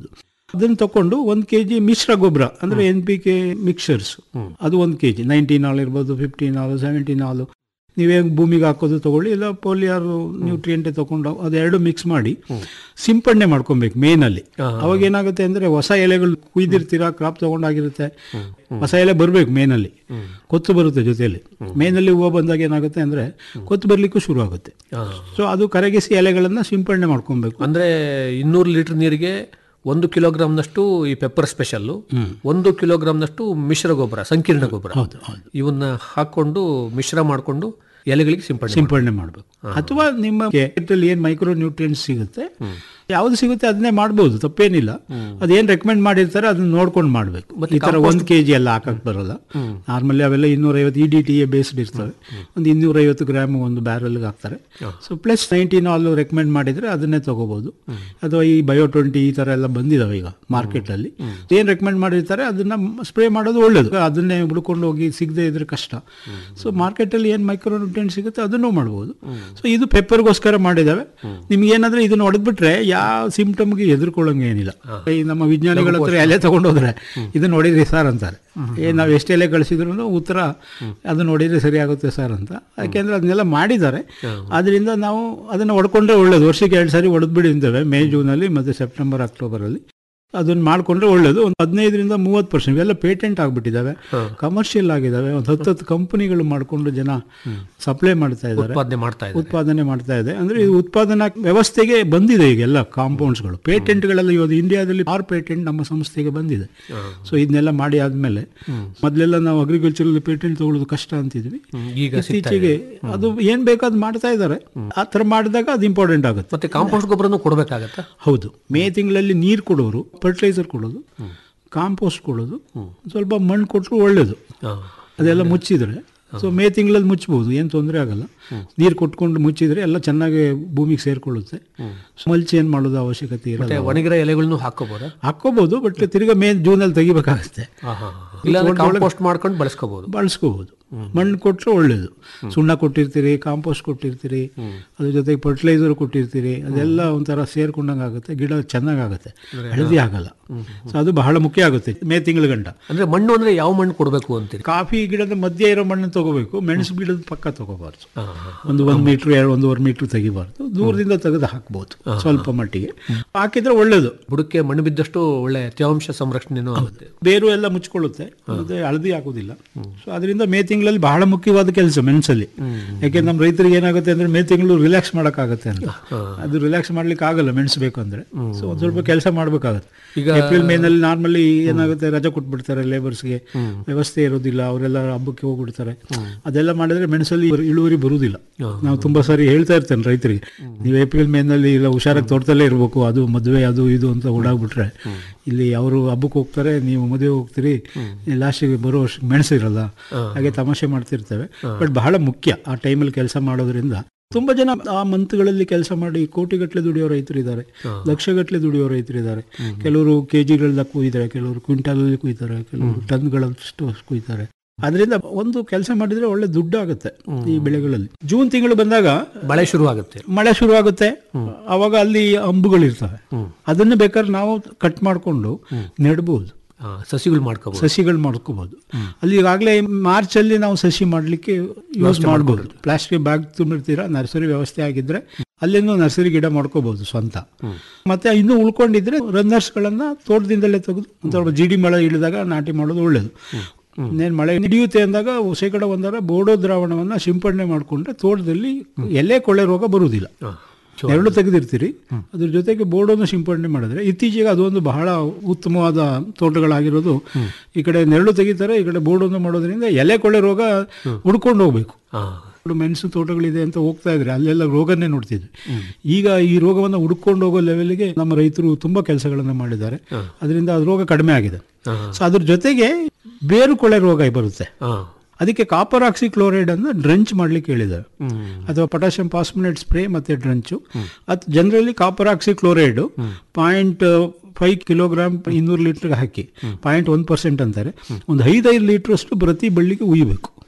[SPEAKER 6] ಅದನ್ನ ತಕೊಂಡು ಒಂದ್ ಕೆಜಿ ಮಿಶ್ರ ಗೊಬ್ಬರ ಅಂದ್ರೆ ಎನ್ ಪಿ ಕೆ ಮಿಕ್ಸರ್ಸ್ ಅದು ಒಂದ್ ಕೆಜಿ ನೈನ್ಟೀನ್ ಹಾಲ್ ಇರ್ಬೋದು ಫಿಫ್ಟೀನ್ ಹಾಲು ಸೆವೆಂಟೀನ್ ಹಾಲು ನೀವೇ ಭೂಮಿಗೆ ಹಾಕೋದು ತಗೊಳ್ಳಿ ಇಲ್ಲ ಪೋಲಿಯಾರ್ ನ್ಯೂಟ್ರಿಯೆಂಟ್ ತಗೊಂಡು ಅದೆರಡು ಮಿಕ್ಸ್ ಮಾಡಿ ಸಿಂಪಡಣೆ ಮಾಡ್ಕೊಬೇಕು ಮೇನಲ್ಲಿ ಅವಾಗ ಏನಾಗುತ್ತೆ ಅಂದ್ರೆ ಹೊಸ ಎಲೆಗಳು ಕುಯ್ದಿರ್ತೀರಾ ಕ್ರಾಪ್ ತಗೊಂಡಾಗಿರುತ್ತೆ ಹೊಸ ಎಲೆ ಬರ್ಬೇಕು ಮೇನಲ್ಲಿ ಕೊತ್ತು ಬರುತ್ತೆ ಜೊತೆಯಲ್ಲಿ ಮೇನಲ್ಲಿ ಹೂವು ಬಂದಾಗ ಏನಾಗುತ್ತೆ ಅಂದ್ರೆ ಕೊತ್ತು ಬರ್ಲಿಕ್ಕೂ ಶುರು ಆಗುತ್ತೆ ಸೊ ಅದು ಕರಗಿಸಿ ಎಲೆಗಳನ್ನ ಸಿಂಪಡಣೆ ಮಾಡ್ಕೊಬೇಕು
[SPEAKER 5] ಅಂದ್ರೆ ಇನ್ನೂರು ಲೀಟರ್ ನೀರಿಗೆ ಒಂದು ಕಿಲೋಗ್ರಾಮ್ನಷ್ಟು ಈ ಪೆಪ್ಪರ್ ಸ್ಪೆಷಲ್ ಒಂದು ಕಿಲೋಗ್ರಾಮ್ನಷ್ಟು ಮಿಶ್ರ ಗೊಬ್ಬರ ಸಂಕೀರ್ಣ ಗೊಬ್ಬರ
[SPEAKER 6] ಹೌದು ಹೌದು
[SPEAKER 5] ಇವನ್ನ ಹಾಕೊಂಡು ಮಿಶ್ರ ಮಾಡಿಕೊಂಡು ಎಲೆಗಳಿಗೆ ಸಿಂಪಡಣೆ
[SPEAKER 6] ಸಿಂಪಡಣೆ ಮಾಡಬೇಕು ಅಥವಾ ನಿಮ್ಮ ಕೇಟಲ್ಲಿ ಏನ್ ಮೈಕ್ರೋ ನ್ಯೂಟ್ರಿಯೆಂಟ್ಸ್ ಸಿಗುತ್ತೆ ಯಾವ್ದು ಸಿಗುತ್ತೆ ಅದನ್ನೇ ಮಾಡ್ಬೋದು ತಪ್ಪೇನಿಲ್ಲ ಅದೇನ್ ರೆಕಮೆಂಡ್ ಮಾಡಿರ್ತಾರೆ ಅದನ್ನ ನೋಡ್ಕೊಂಡು ಮಾಡ್ಬೇಕು ಈ ತರ ಒಂದ್ ಕೆಜಿ ಎಲ್ಲ ಹಾಕಕ್ ಬರಲ್ಲ ನಾರ್ಮಲಿ ಅವೆಲ್ಲ ಇನ್ನೂರೈವತ್ತು E D T A based ಇರ್ತವೆ ಒಂದು ಇನ್ನೂರೈವತ್ತು ಗ್ರಾಮ್ ಒಂದು ಬ್ಯಾರಲ್ಗೆ ಹಾಕ್ತಾರೆ so plus nineteen all recommend ಮಾಡಿದ್ರೆ ಅದನ್ನೇ ತಗೋಬಹುದು ಅಥವಾ ಈ ಬಯೋ ಟ್ವೆಂಟಿ ಈ ತರ ಎಲ್ಲ ಬಂದಿದಾವೆ ಈಗ ಮಾರ್ಕೆಟ್ ಅಲ್ಲಿ ಏನ್ ರೆಕಮೆಂಡ್ ಮಾಡಿರ್ತಾರೆ ಅದನ್ನ ಸ್ಪ್ರೇ ಮಾಡೋದು ಒಳ್ಳೇದು ಅದನ್ನೇ ಹುಡ್ಕೊಂಡು ಹೋಗಿ ಸಿಗದೆ ಇದ್ರೆ ಕಷ್ಟ ಸೊ ಮಾರ್ಕೆಟ್ ಅಲ್ಲಿ ಏನ್ ಮೈಕ್ರೋ ನ್ಯೂಟ್ರಿಯೆಂಟ್ ಸಿಗುತ್ತೆ ಅದನ್ನು ಮಾಡ್ಬೋದು ಸೊ ಇದು ಪೆಪ್ಪರ್ಗೋಸ್ಕರ ಮಾಡಿದಾವೆ ನಿಮ್ಗೆ ಏನಾದ್ರೆ ಇದನ್ನ ಹೊಡೆದ್ಬಿಟ್ರೆ ಯಾವ ಸಿಂಪ್ಟಮ್ಗೆ ಎದುರ್ಕೊಳ್ಳಂಗೆ ಏನಿಲ್ಲ ಈ ನಮ್ಮ ವಿಜ್ಞಾನಿಗಳ ಹತ್ರ ಎಲೆ ತಗೊಂಡು ಹೋದ್ರೆ ಇದನ್ನ ನೋಡಿದ್ರಿ ಸರ್ ಅಂತಾರೆ ಏ ನಾವು ಎಷ್ಟು ಎಲೆ ಕಳಿಸಿದ್ರು ಉತ್ತರ ಅದು ನೋಡಿದ್ರೆ ಸರಿ ಆಗುತ್ತೆ ಸರ್ ಅಂತ ಯಾಕೆಂದ್ರೆ ಅದನ್ನೆಲ್ಲ ಮಾಡಿದ್ದಾರೆ ಅದರಿಂದ ನಾವು ಅದನ್ನ ಹೊಡ್ಕೊಂಡ್ರೆ ಒಳ್ಳೇದು ವರ್ಷಕ್ಕೆ ಎರಡು ಸಾರಿ ಹೊಡೆದ್ಬಿಡಿ ಅಂತೇವೆ ಮೇ ಜೂನಲ್ಲಿ ಮತ್ತೆ ಸೆಪ್ಟೆಂಬರ್ ಅಕ್ಟೋಬರ್ ಅಲ್ಲಿ ಅದನ್ನ ಮಾಡ್ಕೊಂಡ್ರೆ ಒಳ್ಳೇದು ಒಂದು ಹದಿನೈದರಿಂದ ಮೂವತ್ತು ಪರ್ಸೆಂಟ್ ಇವೆಲ್ಲ ಪೇಟೆಂಟ್ ಆಗ್ಬಿಟ್ಟಿದ್ದಾವೆ ಕಮರ್ಷಿಯಲ್ ಆಗಿದ್ದಾವೆ ಒಂದು ಹತ್ತು ಹತ್ತು ಕಂಪನಿಗಳು ಮಾಡ್ಕೊಂಡು ಜನ ಸಪ್ಲೈ ಮಾಡ್ತಾ ಇದ್ದಾರೆ
[SPEAKER 5] ಉತ್ಪಾದನೆ ಮಾಡ್ತಾ ಇದ್ದಾರೆ
[SPEAKER 6] ಉತ್ಪಾದನೆ ಮಾಡ್ತಾ ಇದೆ ಅಂದ್ರೆ ಇದು ಉತ್ಪಾದನಾ ವ್ಯವಸ್ಥೆಗೆ ಬಂದಿದೆ ಈಗ ಎಲ್ಲ ಕಾಂಪೌಂಡ್ಸ್ಗಳು ಪೇಟೆಂಟ್ಗಳೆಲ್ಲ ಇವತ್ತು ಇಂಡಿಯಾದಲ್ಲಿ ಆರ್ ಪೇಟೆಂಟ್ ನಮ್ಮ ಸಂಸ್ಥೆಗೆ ಬಂದಿದೆ ಸೊ ಇದನ್ನೆಲ್ಲ ಮಾಡಿ ಆದ್ಮೇಲೆ ಮೊದಲೆಲ್ಲ ನಾವು ಅಗ್ರಿಕಲ್ಚರಲ್ ಪೇಟೆಂಟ್ ತಗೊಳ್ಳೋದು ಕಷ್ಟ ಅಂತಿದ್ವಿ
[SPEAKER 5] ಈಗ ಸಿಗ್ತಾ
[SPEAKER 6] ಇತ್ತೀಚೆಗೆ ಅದು ಏನ್ ಬೇಕಾದ್ ಮಾಡ್ತಾ ಇದ್ದಾರೆ ಆ ಥರ ಮಾಡಿದಾಗ ಅದು ಇಂಪಾರ್ಟೆಂಟ್ ಆಗುತ್ತೆ
[SPEAKER 5] ಮತ್ತೆ ಕಾಂಪೋಸ್ಟ್ ಗೊಬ್ಬರನು ಕೊಡಬೇಕಾಗತ್ತಾ
[SPEAKER 6] ಹೌದು ಮೇ ತಿಂಗಳಲ್ಲಿ ನೀರು ಕೊಡೋರು ಫರ್ಟಿಲೈಸರ್ ಕೊಡೋದು ಕಾಂಪೋಸ್ಟ್ ಕೊಡೋದು ಸ್ವಲ್ಪ ಮಣ್ಣು ಕೊಟ್ಟರು ಒಳ್ಳೇದು ಅದೆಲ್ಲ ಮುಚ್ಚಿದ್ರೆ ಸೊ ಮೇ ತಿಂಗಳಲ್ಲಿ ಮುಚ್ಚಬಹುದು ಏನು ತೊಂದರೆ ಆಗಲ್ಲ ನೀರು ಕೊಟ್ಕೊಂಡು ಮುಚ್ಚಿದ್ರೆ ಎಲ್ಲ ಚೆನ್ನಾಗಿ ಭೂಮಿಗೆ ಸೇರ್ಕೊಳ್ಳುತ್ತೆ ಮಲ್ಚಿ ಏನು ಮಾಡೋದು ಅವಶ್ಯಕತೆ ಇರಲ್ಲ
[SPEAKER 5] ಮತ್ತೆ ಒಣಗಿರೋ ಎಲೆಗಳನ್ನು ಹಾಕೋಬೋದಾ
[SPEAKER 6] ಹಾಕೋಬಹುದು ಬಟ್ ತಿರ್ಗಾ ಮೇ ಜೂನಲ್ಲಿ ತೆಗಿಬೇಕಾಗುತ್ತೆ
[SPEAKER 5] ಇಲ್ಲ ಕಾಂಪೋಸ್ಟ್ ಮಾಡ್ಕೊಂಡು ಬಳಸ್ಕೋಬಹುದು
[SPEAKER 6] ಬಳಸ್ಕೋಬಹುದು ಮಣ್ಣು ಕೊಟ್ಟರೆ ಒಳ್ಳೇದು ಸುಣ್ಣ ಕೊಟ್ಟಿರ್ತೀರಿ ಕಾಂಪೋಸ್ಟ್ ಕೊಟ್ಟಿರ್ತೀರಿ ಅದ್ರ ಜೊತೆಗೆ ಫರ್ಟಿಲೈಸರ್ ಕೊಟ್ಟಿರ್ತೀರಿ ಅದೆಲ್ಲ ಒಂಥರ ಸೇರ್ಕೊಂಡಂಗೆ ಆಗುತ್ತೆ ಗಿಡ ಚೆನ್ನಾಗಾಗುತ್ತೆ ಹಳದಿ ಆಗಲ್ಲ ಸೊ ಅದು ಬಹಳ ಮುಖ್ಯ ಆಗುತ್ತೆ ಮೇ ತಿಂಗಳ ಗಂಟ
[SPEAKER 5] ಅಂದ್ರೆ ಮಣ್ಣು ಅಂದ್ರೆ ಯಾವ ಮಣ್ಣು ಕೊಡಬೇಕು ಅಂತೀರಿ
[SPEAKER 6] ಕಾಫಿ ಗಿಡದ ಮಧ್ಯೆ ಇರೋ ಮಣ್ಣು ತಗೋಬೇಕು ಮೆಣಸು ಗಿಡದ ಪಕ್ಕ ತಗೋಬಾರ್ದು ಒಂದು ಒಂದ್ ಮೀಟರ್ ಎರಡು ಒಂದೂವರೆ ಮೀಟರ್ ತೆಗಿಬಾರ್ದು ದೂರದಿಂದ ತೆಗೆದು ಹಾಕ್ಬೋದು ಸ್ವಲ್ಪ ಮಟ್ಟಿಗೆ ಹಾಕಿದ್ರೆ ಒಳ್ಳೇದು
[SPEAKER 5] ಬುಡಕ್ಕೆ ಮಣ್ಣು ಬಿದ್ದಷ್ಟು ಒಳ್ಳೆ ತೇವಾಂಶ ಸಂರಕ್ಷಣೆನೂ ಆಗುತ್ತೆ
[SPEAKER 6] ಬೇರು ಎಲ್ಲ ಮುಚ್ಕೊಳ್ಳುತ್ತೆ ಮತ್ತೆ ಹಳದಿ ಆಗೋದಿಲ್ಲ ಸೊ ಅದರಿಂದ ಮೇ ತಿಂಗಳಲ್ಲಿ ಬಹಳ ಮುಖ್ಯವಾದ ಕೆಲಸ ಮೆಣಸಲ್ಲಿ ಯಾಕೆ ನಮ್ಮ ರೈತರಿಗೆ ಏನಾಗುತ್ತೆ ಅಂದ್ರೆ ಮೇ ತಿಂಗಳು ರಿಲ್ಯಾಕ್ಸ್ ಮಾಡೋಕ್ಕಾಗತ್ತೆ ಅಂತ ಅದು ರಿಲ್ಯಾಕ್ಸ್ ಮಾಡ್ಲಿಕ್ಕೆ ಆಗಲ್ಲ ಮೆಣಸು ಬೇಕು ಅಂದ್ರೆ ಸೊ ಒಂದ್ ಸ್ವಲ್ಪ ಕೆಲಸ ಮಾಡ್ಬೇಕಾಗತ್ತೆ
[SPEAKER 5] ಈಗ
[SPEAKER 6] ಏಪ್ರಿಲ್ ಮೇನಲ್ಲಿ ನಾರ್ಮಲಿ ಏನಾಗುತ್ತೆ ರಜೆ ಕೊಟ್ಬಿಡ್ತಾರೆ ಲೇಬರ್ಸ್ಗೆ ವ್ಯವಸ್ಥೆ ಇರೋದಿಲ್ಲ ಅವರೆಲ್ಲ ಹಬ್ಬಕ್ಕೆ ಹೋಗ್ಬಿಡ್ತಾರೆ ಅದೆಲ್ಲ ಮಾಡಿದ್ರೆ ಮೆಣಸಲ್ಲಿ ಇಳುವರಿ ಬರುವುದಿಲ್ಲ ನಾವು ತುಂಬಾ ಸಾರಿ ಹೇಳ್ತಾ ಇರ್ತೇನೆ ರೈತರಿಗೆ ನೀವು ಏಪ್ರಿಲ್ ಮೇನಲ್ಲಿ ಇಲ್ಲ ಹುಷಾರಾಗಿ ತೋಟದಲ್ಲೇ ಇರಬೇಕು ಅದು ಮದುವೆ ಅದು ಇದು ಅಂತ ಓಡಾಗ್ಬಿಟ್ರೆ ಇಲ್ಲಿ ಅವರು ಹಬ್ಬಕ್ಕೆ ಹೋಗ್ತಾರೆ ನೀವು ಮದುವೆ ಹೋಗ್ತೀರಿ ಲಾಸ್ಟಿಗೆ ಬರೋ ವರ್ಷ ಮೆಣಸು ಇರಲ್ಲ ಹಾಗೆ ತಮಾಷೆ ಮಾಡ್ತಿರ್ತೇವೆ ಬಟ್ ಬಹಳ ಮುಖ್ಯ ಆ ಟೈಮಲ್ಲಿ ಕೆಲಸ ಮಾಡೋದ್ರಿಂದ ತುಂಬಾ ಜನ ಆ ಮಂತ್ಗಳಲ್ಲಿ ಕೆಲಸ ಮಾಡಿ ಕೋಟಿಗಟ್ಟಲೆ ದುಡಿಯೋ ರೈತರು ಇದ್ದಾರೆ ಲಕ್ಷಗಟ್ಟಲೆ ದುಡಿಯೋ ರೈತರು ಇದ್ದಾರೆ ಕೆಲವರು ಕೆಜಿಗಳನ್ನ ಕುಯ್ತಾರೆ ಕೆಲವರು ಕ್ವಿಂಟಾಲಲ್ಲಿ ಕುಯ್ತಾರೆ ಕೆಲವರು ಟನ್ಗಳಷ್ಟು ಕುಯ್ತಾರೆ ಅದರಿಂದ ಒಂದು ಕೆಲಸ ಮಾಡಿದ್ರೆ ಒಳ್ಳೆ ದುಡ್ಡು ಆಗುತ್ತೆ ಈ ಬೆಳೆಗಳಲ್ಲಿ ಜೂನ್ ತಿಂಗಳು ಬಂದಾಗ
[SPEAKER 5] ಮಳೆ ಶುರು ಆಗುತ್ತೆ
[SPEAKER 6] ಮಳೆ ಶುರು ಆಗುತ್ತೆ ಅವಾಗ ಅಲ್ಲಿ ಅಂಬುಗಳಿರ್ತವೆ ಅದನ್ನ ಬೇಕಾದ್ರೆ ನಾವು ಕಟ್ ಮಾಡಿಕೊಂಡು ನೆಡ್ಬೋದು
[SPEAKER 5] ಆ, ಸಸಿಗಳು ಮಾಡ್ಕೋಬಹುದು
[SPEAKER 6] ಸಸಿಗಳು ಮಾಡ್ಕೋಬಹುದು ಅಲ್ಲಿ ಈಗಾಗಲೇ ಮಾರ್ಚ್ ಅಲ್ಲಿ ನಾವು ಸಸಿ ಮಾಡ್ಲಿಕ್ಕೆ ಯೂಸ್ ಮಾಡಬಹುದು ಪ್ಲಾಸ್ಟಿಕ್ ಬ್ಯಾಗ್ ತುಂಬಿರ್ತೀರಾ ನರ್ಸರಿ ವ್ಯವಸ್ಥೆ ಆಗಿದ್ರೆ ಅಲ್ಲಿಂದ ನರ್ಸರಿ ಗಿಡ ಮಾಡ್ಕೋಬಹುದು ಸ್ವಂತ ಮತ್ತೆ ಇನ್ನು ಉಳ್ಕೊಂಡಿದ್ರೆ ರನ್ನರ್ಸ್ ಗಳನ್ನ ತೋಟದಿಂದಲೇ ತೆಗೆದು ಒಂಥರ ಜಿಡಿ ಮಳೆ ಇಳಿದಾಗ ನಾಟಿ ಮಾಡೋದು ಒಳ್ಳೇದು ಇನ್ನೇನು ಮಳೆ ಹಿಡಿಯುತ್ತೆ ಅಂದಾಗ ಶೇಕಡ ಒಂದರ ಬೋಡೋ ದ್ರಾವಣವನ್ನ ಸಿಂಪಡಣೆ ಮಾಡಿಕೊಂಡ್ರೆ ತೋಟದಲ್ಲಿ ಎಲೆ ಕೊಳೆ ರೋಗ ಬರುವುದಿಲ್ಲ ನೆರಳು ತೆಗೆದಿರ್ತೀರಿ ಅದ್ರ ಜೊತೆಗೆ ಬೋರ್ಡನ್ನು ಸಿಂಪಡಣೆ ಮಾಡಿದ್ರೆ ಇತ್ತೀಚೆಗೆ ಅದೊಂದು ಬಹಳ ಉತ್ತಮವಾದ ತೋಟಗಳಾಗಿರೋದು ಈ ಕಡೆ ನೆರಳು ತೆಗಿತಾರೆ ಈ ಕಡೆ ಬೋರ್ಡನ್ನು ಮಾಡೋದ್ರಿಂದ ಎಲೆ ಕೊಳೆ ರೋಗ ಹುಡ್ಕೊಂಡು ಹೋಗ್ಬೇಕು ಮೆಣಸು ತೋಟಗಳಿದೆ ಅಂತ ಹೋಗ್ತಾ ಇದ್ರೆ ಅಲ್ಲೆಲ್ಲ ರೋಗನೇ ನೋಡ್ತಿದ್ವಿ ಈಗ ಈ ರೋಗವನ್ನು ಹುಡ್ಕೊಂಡು ಹೋಗೋ ಲೆವೆಲ್ಗೆ ನಮ್ಮ ರೈತರು ತುಂಬಾ ಕೆಲಸಗಳನ್ನ ಮಾಡಿದ್ದಾರೆ ಅದರಿಂದ ಅದು ರೋಗ ಕಡಿಮೆ ಆಗಿದೆ ಸೊ ಅದ್ರ ಜೊತೆಗೆ ಬೇರು ಕೊಳೆ ರೋಗ ಬರುತ್ತೆ ಅದಕ್ಕೆ ಕಾಪರ್ ಆಕ್ಸಿ ಕ್ಲೋರೈಡ್ ಅನ್ನು ಡ್ರಂಚ್ ಮಾಡ್ಲಿಕ್ಕೆ ಹೇಳಿದ್ದಾರೆ ಅಥವಾ ಪೊಟ್ಯಾಷಿಯಂ ಪಾಸ್ಮಿನೇಟ್ ಸ್ಪ್ರೇ ಮತ್ತೆ ಡ್ರಂಚು ಅದು generally copper oxychloride point five kilogram ಇನ್ನೂರು ಲೀಟರ್ಗೆ ಹಾಕಿ ಪಾಯಿಂಟ್ ಒನ್ ಪರ್ಸೆಂಟ್ ಅಂತಾರೆ ಒಂದು ಐದೈದು ಲೀಟರ್ ಅಷ್ಟು ಪ್ರತಿ ಬಳ್ಳಿಗೆ ಉಯ್ಬೇಕು